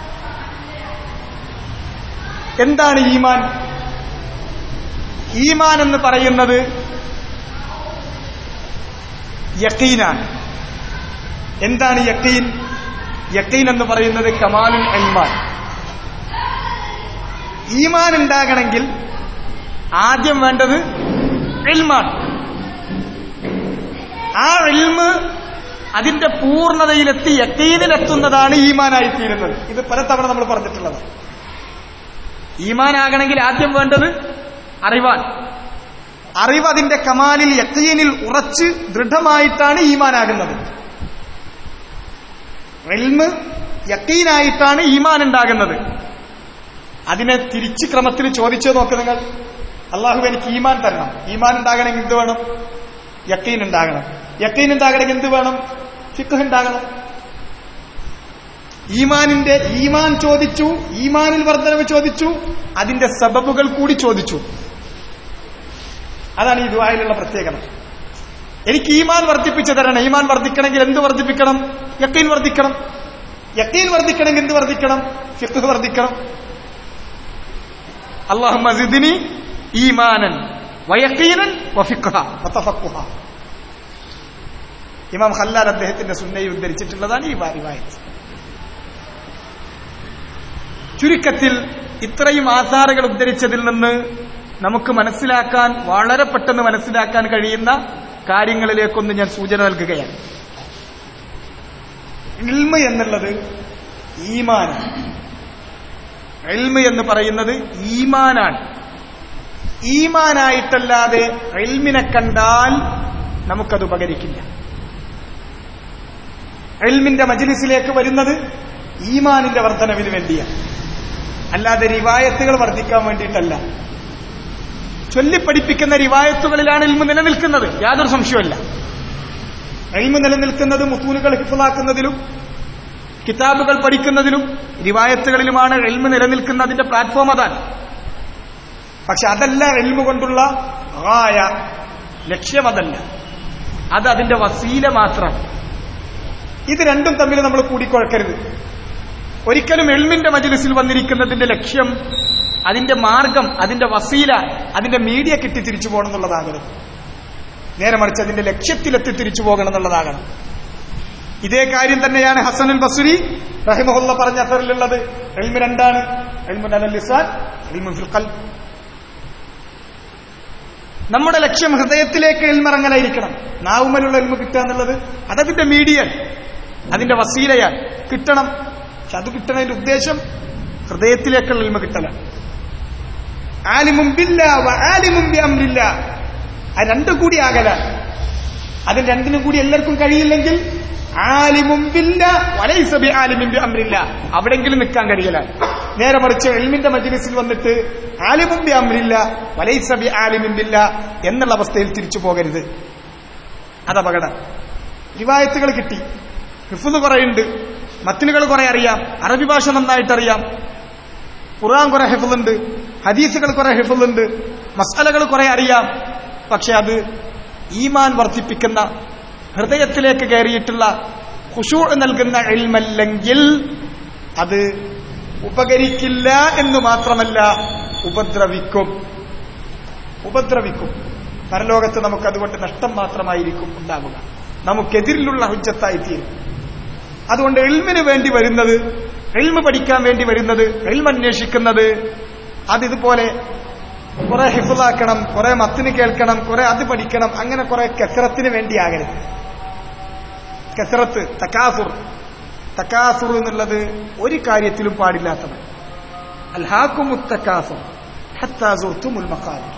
എന്താണ് ഈമാൻ ഈമാൻ എന്ന് പറയുന്നത് യക്കീനാണ് എന്താണ് യക്കീൻ യക്കീൻ എന്ന് പറയുന്നത് കമാലുൽ എൽമാൻ ഈമാൻ ഉണ്ടാകണമെങ്കിൽ ആദ്യം വേണ്ടത് ഇൽമാണ് ആ ഇൽമ് അതിന്റെ പൂർണ്ണതയിലെത്തി യക്കീനിലെത്തുന്നതാണ് ഈമാനായിത്തീരുന്നത് ഇത് പലതവണ നമ്മൾ പറഞ്ഞിട്ടുള്ളത് ഈമാനാകണമെങ്കിൽ ആദ്യം വേണ്ടത് അറിവാൻ അറിവ് അതിന്റെ കമാലിൽ യക്കീനിൽ ഉറച്ച് ദൃഢമായിട്ടാണ് ഈമാനാകുന്നത് ഇൽമ് യക്കീനായിട്ടാണ് ഈമാൻ ഉണ്ടാകുന്നത് അതിനെ തിരിച്ച് ക്രമത്തിൽ ചോദിച്ചു നോക്ക് നിങ്ങൾ അള്ളാഹു എനിക്ക് ഈമാൻ തരണം ഈമാൻ ഉണ്ടാകണമെങ്കിൽ എന്ത് വേണം യക്കീൻ ഉണ്ടാകണം യക്കീൻ ഉണ്ടാകണമെങ്കിൽ എന്ത് വേണം ഫിഖ് ഉണ്ടാകണം ഈമാനിന്റെ ഈമാൻ ചോദിച്ചു ഈമാനിൽ വർധനവ് ചോദിച്ചു അതിന്റെ സബബുകൾ കൂടി ചോദിച്ചു അതാണ് ഈ ദുആയിലുള്ള പ്രത്യേകത എനിക്ക് ഈമാൻ വർദ്ധിപ്പിച്ചു തരണം ഈമാൻ വർദ്ധിക്കണമെങ്കിൽ എന്ത് വർദ്ധിപ്പിക്കണം യക്കീൻ വർദ്ധിക്കണം യക്കീൻ വർദ്ധിക്കണമെങ്കിൽ എന്ത് വർദ്ധിക്കണം ഫിഖ് വർദ്ധിക്കണം അള്ളാഹു മസിദിനി ഈമാനൻ വയക്കീനൻ വഫിഖ്ഹ വതഫഖുഹ ഇമാം ഖല്ലാൽ അദ്ദേഹത്തിന്റെ സുന്നയിൽ ഉദ്ധരിച്ചിട്ടുള്ളതാണ് ഈ വാരിവായത് ചുരുക്കത്തിൽ ഇത്രയും ആധാറുകൾ ഉദ്ധരിച്ചതിൽ നിന്ന് നമുക്ക് മനസ്സിലാക്കാൻ വളരെ പെട്ടെന്ന് മനസ്സിലാക്കാൻ കഴിയുന്ന കാര്യങ്ങളിലേക്കൊന്ന് ഞാൻ സൂചന നൽകുകയാണ് ഇൽമ എന്നുള്ളത് ഈമാനാണ് ഇൽമ എന്ന് പറയുന്നത് ഈമാനാണ് ഈമാനായിട്ടല്ലാതെ ഇൽമിനെ കണ്ടാൽ നമുക്കത് ഉപകരിക്കില്ല ഇൽമിന്റെ മജ്ലിസിലേക്ക് വരുന്നത് ഈമാനിന്റെ വർധനവിന് വേണ്ടിയാണ് അല്ലാതെ റിവായത്തുകൾ വർദ്ധിക്കാൻ വേണ്ടിയിട്ടല്ല ചൊല്ലിപ്പഠിപ്പിക്കുന്ന റിവായത്തുകളിലാണ് ഇൽമു നിലനിൽക്കുന്നത് യാതൊരു സംശയമല്ല ഇൽമു നിലനിൽക്കുന്നത് മുത്തൂനുകൾ ഹിഫലാക്കുന്നതിലും കിതാബുകൾ പഠിക്കുന്നതിലും റിവായത്തുകളിലുമാണ് എൽമ് നിലനിൽക്കുന്നതിന്റെ പ്ലാറ്റ്ഫോം അതാണ് പക്ഷെ അതല്ല എൽമ് കൊണ്ടുള്ള ആയ ലക്ഷ്യം അതല്ല അത് അതിന്റെ വസീല മാത്രം ഇത് രണ്ടും തമ്മിൽ നമ്മൾ കൂടിക്കുഴക്കരുത് ഒരിക്കലും എൽമിന്റെ മജ്ലിസിൽ വന്നിരിക്കുന്നതിന്റെ ലക്ഷ്യം അതിന്റെ മാർഗം അതിന്റെ വസീല അതിന്റെ മീഡിയ കിട്ടി തിരിച്ചു പോകണം എന്നുള്ളതാകരുത് നേരെ മറിച്ച് അതിന്റെ ലക്ഷ്യത്തിലെത്തി തിരിച്ചു പോകണം എന്നുള്ളതാകണം ഇതേ കാര്യം തന്നെയാണ് ഹസനുൽ ബസുരി റഹിമഹുല്ല പറഞ്ഞ അസറിലുള്ളത് എൽമ് രണ്ടാണ് എൽമുൻ അലൽ ലിസാൻ എൽമുൻ ഫിൽ ഖൽബ് നമ്മുടെ ലക്ഷ്യം ഹൃദയത്തിലേക്ക് എൽമിറങ്ങലായിരിക്കണം നാവുമലുള്ള എൽമ കിട്ടുക എന്നുള്ളത് അതതിന്റെ മീഡിയൻ അതിന്റെ വസീലയാണ് കിട്ടണം പക്ഷെ അത് കിട്ടണതിന്റെ ഉദ്ദേശം ഹൃദയത്തിലേക്കുള്ള എൽമ കിട്ടലാണ് ആലിമുമ്പില്ല ആലിമുമ്പി അമ്രില്ല ആ രണ്ടും കൂടി ആകലാണ് അതിന് രണ്ടിനും കൂടി എല്ലാവർക്കും കഴിയില്ലെങ്കിൽ ആലിമുമ്പില്ല വലൈസബി ആലിമിന്റെ അമ്രില്ല അവിടെങ്കിലും നിൽക്കാൻ കഴിയില്ല നേരെ മറിച്ച് എൽമിന്റെ മജ്ലിസിൽ വന്നിട്ട് ആലിമുമ്പി അമ്രില്ല വലൈസബി ആലിമിമ്പില്ല എന്നുള്ള അവസ്ഥയിൽ തിരിച്ചു പോകരുത് അത് അപകടം റിവായത്തുകൾ കിട്ടി ഹിഫുദ് കുറേയുണ്ട് മത്തിനുകൾ കുറെ അറിയാം അറബി ഭാഷ നന്നായിട്ട് അറിയാം ഖുർആൻ കുറെ ഹിഫുദുണ്ട് ഹദീസുകൾ കുറെ ഹിഫുദുണ്ട് മസാലകൾ കുറെ അറിയാം പക്ഷെ അത് ഈമാൻ വർദ്ധിപ്പിക്കുന്ന ഹൃദയത്തിലേക്ക് കയറിയിട്ടുള്ള ഖുഷൂ നൽകുന്ന എൽമല്ലെങ്കിൽ അത് ഉപകരിക്കില്ല എന്ന് മാത്രമല്ല ഉപദ്രവിക്കും ഉപദ്രവിക്കും പരലോകത്ത് നമുക്ക് അതുകൊണ്ട് നഷ്ടം മാത്രമായിരിക്കും ഉണ്ടാവുക നമുക്കെതിരിലുള്ള ഹുജ്ജത്തായിത്തീരും അതുകൊണ്ട് എൽമിന് വേണ്ടി വരുന്നത് എൽമ പഠിക്കാൻ വേണ്ടി വരുന്നത് എൽമ അന്വേഷിക്കുന്നത് അത് ഇതുപോലെ കുറെ ഹിഫുലാക്കണം കുറെ മത്തിന് കേൾക്കണം കുറെ അത് പഠിക്കണം അങ്ങനെ കുറെ കസറത്തിന് വേണ്ടിയാകരുത് കസറത്ത് തക്കാസുർ തക്കാസുർ എന്നുള്ളത് ഒരു കാര്യത്തിലും പാടില്ലാത്തത് അൽഹാക്കുമുത്തക്കാസുർ ഹത്താസുർത്തുമുൽ മഖാദിർ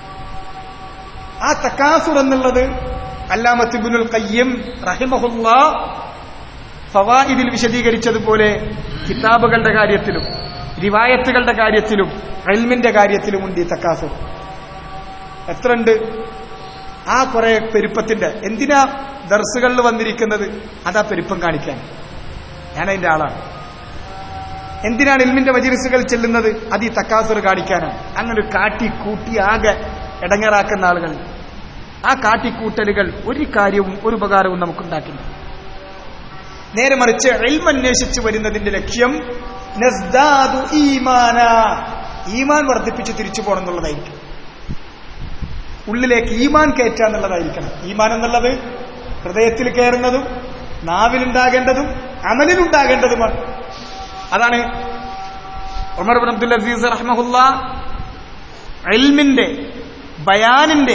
ആ തക്കാസുർ എന്നുള്ളത് അല്ലാമത്തിബുൽ കയ്യം റഹിമഹുല്ല ഫവായിദിൽ വിശദീകരിച്ചതുപോലെ കിതാബുകളുടെ കാര്യത്തിലും റിവായത്തുകളുടെ കാര്യത്തിലും എൽമിന്റെ കാര്യത്തിലും ഉണ്ട് ഈ തക്കാസുർ എത്ര ഉണ്ട് ആ കുറെ പെരുപ്പത്തിന്റെ എന്തിനാ ദർസുകളിൽ വന്നിരിക്കുന്നത് അതാ പെരുപ്പം കാണിക്കാൻ ഞാൻ അതിന്റെ ആളാണ് എന്തിനാണ് ഇൽമിന്റെ മജിലിസുകൾ ചെല്ലുന്നത് അത് ഈ തക്കാസുർ കാണിക്കാനാണ് അങ്ങനെ കാട്ടി കൂട്ടി ആകെ ഇടങ്ങറാക്കുന്ന ആളുകൾ ആ കാട്ടിക്കൂട്ടലുകൾ ഒരു കാര്യവും ഒരു ഉപകാരവും നമുക്കുണ്ടാക്കില്ല നേരെ മറിച്ച് എൽമന്വേഷിച്ച് വരുന്നതിന്റെ ലക്ഷ്യം നസ്ദാദു ഈമാന ഈമാൻ വർദ്ധിപ്പിച്ച് തിരിച്ചു പോകണം എന്നുള്ളതായിരിക്കും ഉള്ളിലേക്ക് ഈമാൻ കയറ്റുക എന്നുള്ളതായിരിക്കണം ഈമാൻ എന്നുള്ളത് ഹൃദയത്തിൽ കയറുന്നതും നാവിലുണ്ടാകേണ്ടതും അമലിലുണ്ടാകേണ്ടതുമാണ് അതാണ് ഉമർ ബിൻ അബ്ദുൽ അസീസ് റഹ്മഹുല്ല എൽമിന്റെ ബയാനിന്റെ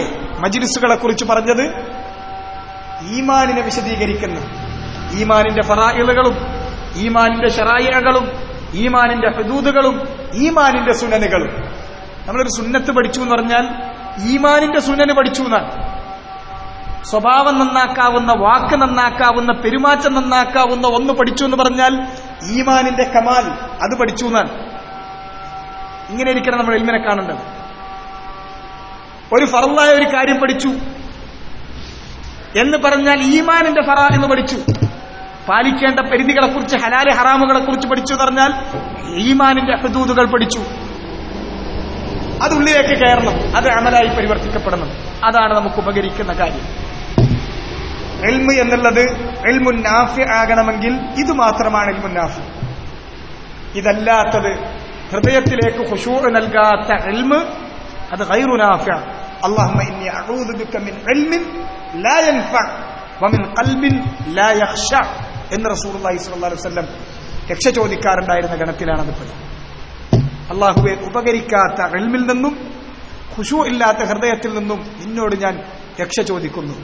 മജിലിസുകളെ കുറിച്ച് പറഞ്ഞത് ഈമാനിനെ വിശദീകരിക്കുന്ന ഈമാനിന്റെ ഫറായിളുകളും ഈമാനിന്റെ ഷറായികളും ഈമാനിന്റെ ഹദൂദുകളും ഈമാനിന്റെ സുനനുകളും നമ്മളൊരു സുന്നത്ത് പഠിച്ചു എന്ന് പറഞ്ഞാൽ ഈമാനിന്റെ സുനന് പഠിച്ചു എന്നാണ് സ്വഭാവം നന്നാക്കാവുന്ന വാക്ക് നന്നാക്കാവുന്ന പെരുമാറ്റം നന്നാക്കാവുന്ന ഒന്ന് പഠിച്ചു എന്ന് പറഞ്ഞാൽ ഈമാനിന്റെ കമാൽ അത് പഠിച്ചു എന്നാണ് ഇങ്ങനെ ഇരിക്കണം നമ്മൾ എൽമിനെ കാണേണ്ടത് ഒരു ഫറലായ ഒരു കാര്യം പഠിച്ചു എന്ന് പറഞ്ഞാൽ ഈമാനിന്റെ ഫറ എന്ന് പഠിച്ചു പാലിക്കേണ്ട പരിധികളെ കുറിച്ച് ഹലാല് ഹറാമുകളെ കുറിച്ച് പഠിച്ചു എന്ന് പറഞ്ഞാൽ ഈമാനിന്റെ ഹദൂദുകൾ പഠിച്ചു അത് ഉള്ളിലേക്ക് കയറണം അത് അമലായി പരിവർത്തിക്കപ്പെടണം അതാണ് നമുക്ക് ഉപകരിക്കുന്ന കാര്യം എൽമ് എന്നുള്ളത് എൽമുന്നാഫി ആകണമെങ്കിൽ ഇത് മാത്രമാണ് എൽമുന്നാഫി ഇതല്ലാത്തത് ഹൃദയത്തിലേക്ക് ഖുശൂ നൽകാത്ത എൽമ് അത് ഗൈറുനാഫിയ اللهم إني أعوذ بك من علم لا ينفع ومن قلب لا يخشع എന്ന് റസൂലുള്ളാഹി സ്വല്ലല്ലാഹു അലൈഹി വസല്ലം രക്ഷ ചോദിക്കാറുണ്ടായിരുന്ന ഗണത്തിലാണ് അത് പെടുന്നത് അള്ളാഹുവെ ഉപകരിക്കാത്ത എൽമിൽ നിന്നും ഖുശൂ ഇല്ലാത്ത ഹൃദയത്തിൽ നിന്നും നിന്നോട് ഞാൻ രക്ഷ ചോദിക്കുന്നു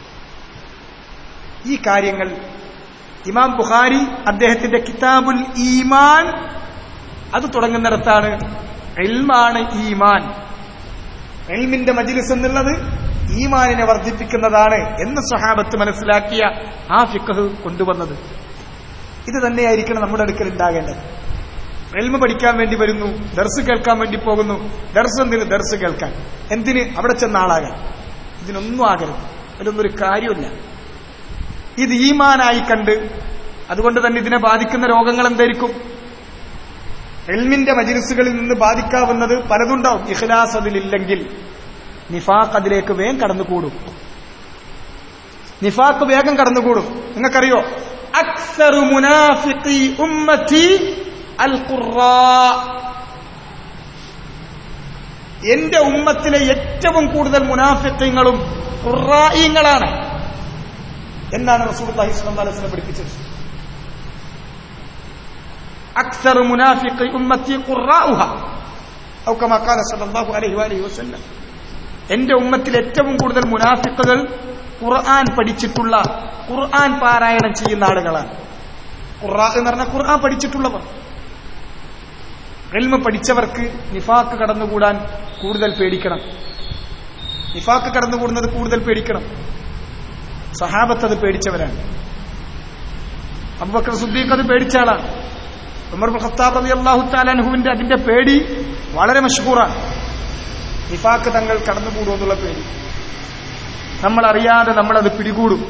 ഈ കാര്യങ്ങൾ ഇമാം ബുഖാരി അദ്ദേഹത്തിന്റെ കിതാബുൽ ഈമാൻ അത് തുടങ്ങുന്നിടത്താണ് എൽമാണ് ഈമാൻ എൽമിന്റെ മജിലിസ് എന്നുള്ളത് ഈമാനിനെ വർദ്ധിപ്പിക്കുന്നതാണ് എന്ന് സഹാബത്ത് മനസ്സിലാക്കിയ ആ ഫിക്കഹ് കൊണ്ടുവന്നത് ഇത് തന്നെയായിരിക്കണം നമ്മുടെ അടുക്കൽ ഉണ്ടാകേണ്ടത് എൽമ പഠിക്കാൻ വേണ്ടി വരുന്നു ദർസ് കേൾക്കാൻ വേണ്ടി പോകുന്നു ദർസ് എന്തിന് ദർസ് കേൾക്കാൻ എന്തിന് അവിടെ ചെന്ന ആളാകാൻ ഇതിനൊന്നും ആകരുത് അതിലൊന്നും ഒരു കാര്യമില്ല ഇത് ഈമാനായി കണ്ട് അതുകൊണ്ട് തന്നെ ഇതിനെ ബാധിക്കുന്ന രോഗങ്ങൾ എന്തായിരിക്കും എൽമിന്റെ മജിലിസുകളിൽ നിന്ന് ബാധിക്കാവുന്നത് പലതുണ്ടാവും ഇഖ്ലാസ് അതിലില്ലെങ്കിൽ നിഫാഖ് അതിലേക്ക് വേഗം കടന്നുകൂടും നിഫാഖ് വേഗം കടന്നുകൂടും നിങ്ങൾക്കറിയോ അക്സറു മുനാഫിഖി ഉമ്മത്തി അൽ ഖുറാ എന്റെ ഉമ്മത്തിലെ ഏറ്റവും കൂടുതൽ മുനാഫിഖ്യങ്ങളും ഖുറായിങ്ങളാണ് എന്നാണ് റസൂലുള്ളാഹി സ്വല്ലല്ലാഹു അലൈഹി വസല്ലം പഠിപ്പിച്ചത് أكثر منافق أمتي قراؤها أو كما قال صلى الله عليه وآله وسلم എന്റെ ഉമ്മത്തിൽ ഏറ്റവും കൂടുതൽ മുനാഫിക്കുകൾ ഖുർആൻ പഠിച്ചിട്ടുള്ള ഖുർആൻ പാരായണം ചെയ്യുന്ന ആളുകളാണ് ഖുർആ എന്ന് പറഞ്ഞാൽ ഖുർആൻ പഠിച്ചിട്ടുള്ളവർ എൽമ പഠിച്ചവർക്ക് നിഫാക്ക് കടന്നുകൂടാൻ കൂടുതൽ പേടിക്കണം നിഫാക്ക് കടന്നുകൂടുന്നത് കൂടുതൽ പേടിക്കണം സഹാബത്ത് അത് പേടിച്ചവരാണ് അബുബക്കർ സുദ്ദീഖ് അത് പേടിച്ച ആളാണ് ഉമർ ഖത്താബ് റബി അള്ളാഹു താലാൻഹുവിന്റെ അതിന്റെ പേടി വളരെ മഷഹൂറാണ് നിഫാക്ക് തങ്ങൾ കടന്നുകൂടുമെന്നുള്ള പേടി നമ്മൾ അറിയാതെ നമ്മളത് പിടികൂടും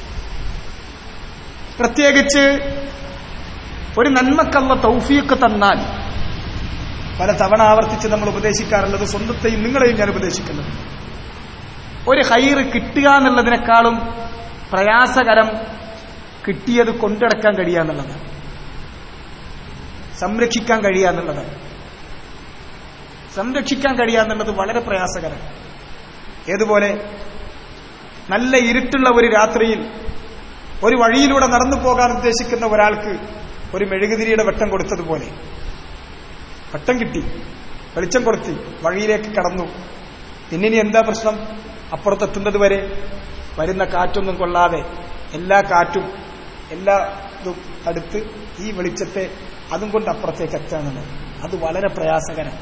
പ്രത്യേകിച്ച് ഒരു നന്മക്കല്ല തൗഫീക്ക് തന്നാൽ പല തവണ ആവർത്തിച്ച് നമ്മൾ ഉപദേശിക്കാറുള്ളത് സ്വന്തത്തെയും നിങ്ങളെയും ഞാൻ ഉപദേശിക്കുന്നത് ഒരു ഹൈറ് കിട്ടുക എന്നുള്ളതിനേക്കാളും പ്രയാസകരം കിട്ടിയത് കൊണ്ടടക്കാൻ കഴിയുക എന്നുള്ളതാണ് സംരക്ഷിക്കാൻ കഴിയുക എന്നുള്ളതാണ് സംരക്ഷിക്കാൻ കഴിയുക എന്നുള്ളത് വളരെ പ്രയാസകരം ഏതുപോലെ നല്ല ഇരുട്ടുള്ള ഒരു രാത്രിയിൽ ഒരു വഴിയിലൂടെ നടന്നു പോകാൻ ഉദ്ദേശിക്കുന്ന ഒരാൾക്ക് ഒരു മെഴുകുതിരിയുടെ വെട്ടം കൊടുത്തതുപോലെ വെട്ടം കിട്ടി വെളിച്ചം കൊടുത്തി വഴിയിലേക്ക് കടന്നു പിന്നിനി എന്താ പ്രശ്നം അപ്പുറത്തെത്തുന്നത് വരെ വരുന്ന കാറ്റൊന്നും കൊള്ളാതെ എല്ലാ കാറ്റും എല്ലാ ഇതും അടുത്ത് ഈ വെളിച്ചത്തെ അതും കൊണ്ട് അപ്പുറത്തേക്ക് എത്താന്നുള്ളത് അത് വളരെ പ്രയാസകരം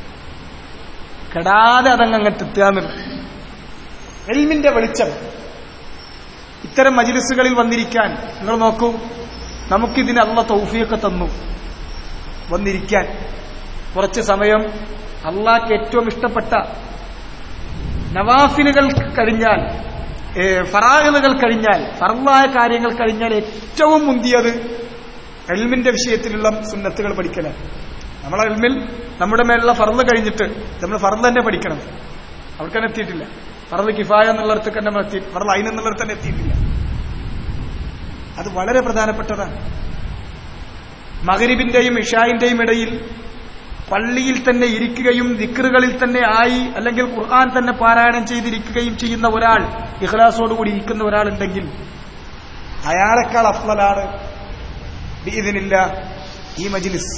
കെടാതെ അതങ്ങട്ട് എത്തുകയെന്നുള്ളത് എൽമിന്റെ വെളിച്ചം ഇത്തരം മജിലിസുകളിൽ വന്നിരിക്കാൻ നിങ്ങൾ നോക്കൂ നമുക്കിതിന് അള്ള തൗഫിയൊക്കെ തന്നു വന്നിരിക്കാൻ കുറച്ച് സമയം അള്ളാഹ്ക്ക് ഏറ്റവും ഇഷ്ടപ്പെട്ട നവാഫിലുകൾ കഴിഞ്ഞാൽ ഫറാഹുകൾ കഴിഞ്ഞാൽ ഫറലായ കാര്യങ്ങൾ കഴിഞ്ഞാൽ ഏറ്റവും മുന്തിയത് എൽമിന്റെ വിഷയത്തിലുള്ള സുന്നത്തുകൾ പഠിക്കലാണ് നമ്മളെ എൽമിൽ നമ്മുടെ മേലുള്ള ഫറന്ന് കഴിഞ്ഞിട്ട് നമ്മൾ ഫറന്ന് തന്നെ പഠിക്കണം അവിടെ തന്നെ എത്തിയിട്ടില്ല ഫറന്ന് കിഫായ എന്നുള്ളിടത്ത് തന്നെ എത്തി ഫറൽ അയിൻ എന്നുള്ളിടത്ത് തന്നെ എത്തിയിട്ടില്ല അത് വളരെ പ്രധാനപ്പെട്ടതാണ് മകരിബിന്റെയും ഇഷായിന്റെയും ഇടയിൽ പള്ളിയിൽ തന്നെ ഇരിക്കുകയും ദിക്റുകളിൽ തന്നെ ആയി അല്ലെങ്കിൽ ഖുർആൻ തന്നെ പാരായണം ചെയ്തിരിക്കുകയും ചെയ്യുന്ന ഒരാൾ ഇഖ്ലാസോടുകൂടി ഇരിക്കുന്ന ഒരാളുണ്ടെങ്കിൽ അയാളെക്കാൾ അഫ്ലലാണ് ഇതിനില്ല ഈ മജിലിസ്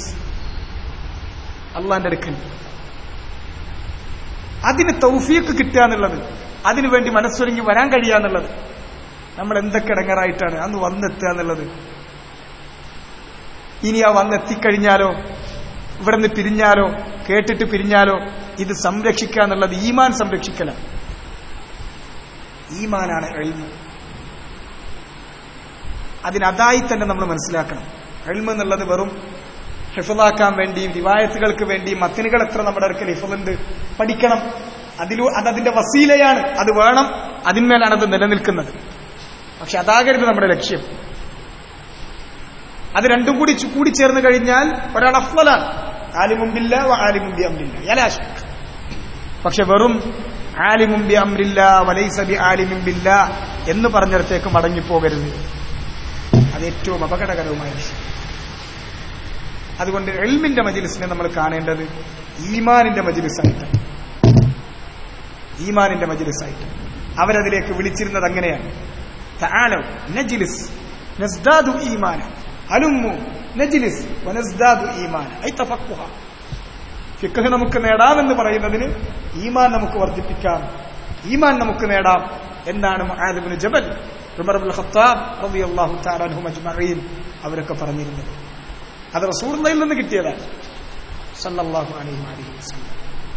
അള്ളാന്റെ അടുക്കൽ അതിന് തൗഫീക്ക് കിട്ടുക എന്നുള്ളത് അതിനുവേണ്ടി മനസ്സൊരുങ്ങി വരാൻ കഴിയുക എന്നുള്ളത് നമ്മൾ എന്തൊക്കെ ഇടങ്ങറായിട്ടാണ് അന്ന് വന്നെത്തുക എന്നുള്ളത് ഇനി ആ വന്നെത്തിക്കഴിഞ്ഞാലോ ഇവിടുന്ന് പിരിഞ്ഞാലോ കേട്ടിട്ട് പിരിഞ്ഞാലോ ഇത് സംരക്ഷിക്കുക എന്നുള്ളത് ഈമാൻ സംരക്ഷിക്കല ഈമാനാണ് എഴുമ അതിനതായി തന്നെ നമ്മൾ മനസ്സിലാക്കണം എൽമ എന്നുള്ളത് വെറും ഹിഫലാക്കാൻ വേണ്ടിയും റിവായത്തുകൾക്ക് വേണ്ടിയും മത്തിനുകൾ എത്ര നമ്മുടെ അടുക്കൽ ഹിഫലുണ്ട് പഠിക്കണം അതിലൂ അത് അതിന്റെ വസീലയാണ് അത് വേണം അതിന്മേലാണ് അത് നിലനിൽക്കുന്നത് പക്ഷെ അതാകരുത് നമ്മുടെ ലക്ഷ്യം അത് രണ്ടും കൂടി ചു- കൂടി ചേർന്ന് കഴിഞ്ഞാൽ ഒരാൾ അഫ്ലലാണ് ആലിമുമ്പില്ല ആലിമുമ്പി അമ്രില്ല യലാശ പക്ഷെ വെറും ആലിമുമ്പി അമ്രില്ല വലൈസബി ആലിമുമ്പില്ല എന്ന് പറഞ്ഞിടത്തേക്ക് മടങ്ങിപ്പോകരുത് അത് ഏറ്റവും അപകടകരവുമായ വിഷയം അതുകൊണ്ട് എൽമിന്റെ മജിലിസിനെ നമ്മൾ കാണേണ്ടത് ഈമാനിന്റെ മജിലിസായിട്ടാണ് ഈമാനിന്റെ മജിലിസായിട്ട് അവരതിലേക്ക് വിളിച്ചിരുന്നത് അങ്ങനെയാണ് തആലൗ നജ്ലിസ് നസ്ദാദു ഈമാന അലുമ്മു നജ്ലിസ് വനസ്ദാദു ഈമാന ഐ തഫഖുഹ ഫിഖ് നമുക്ക് നേടാമെന്ന് പറയുന്നതിന് ഈമാൻ നമുക്ക് വർദ്ധിപ്പിക്കാം ഈമാൻ നമുക്ക് നേടാം എന്നാണ് Muadh ibn Jabal Umar ibn al Khattab റളിയല്ലാഹു തആല അൻഹും അജ്മഈൻ അവരൊക്കെ പറഞ്ഞിരുന്നത് അത് റസൂലുള്ളാഹിൽ നിന്ന് കിട്ടിയതാണ് സല്ലല്ലാഹു അലൈഹി വഅലിഹി വസല്ലം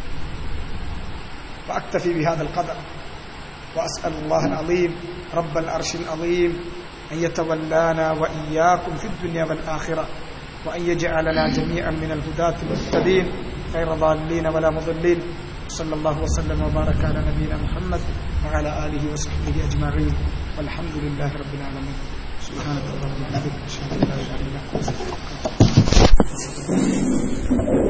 وأكتفي بهذا القدر وأسأل الله العظيم رب العرش العظيم أن يتولانا وإياكم في الدنيا والآخرة وأن يجعلنا جميعا من الهداة المهتدين غير ضالين ولا مضلين صلى الله وسلم وبارك على نبينا محمد وعلى آله وصحبه أجمعين والحمد لله رب العالمين سبحانك اللهم وبحمدك أشهد أن لا إله إلا أنت أستغفرك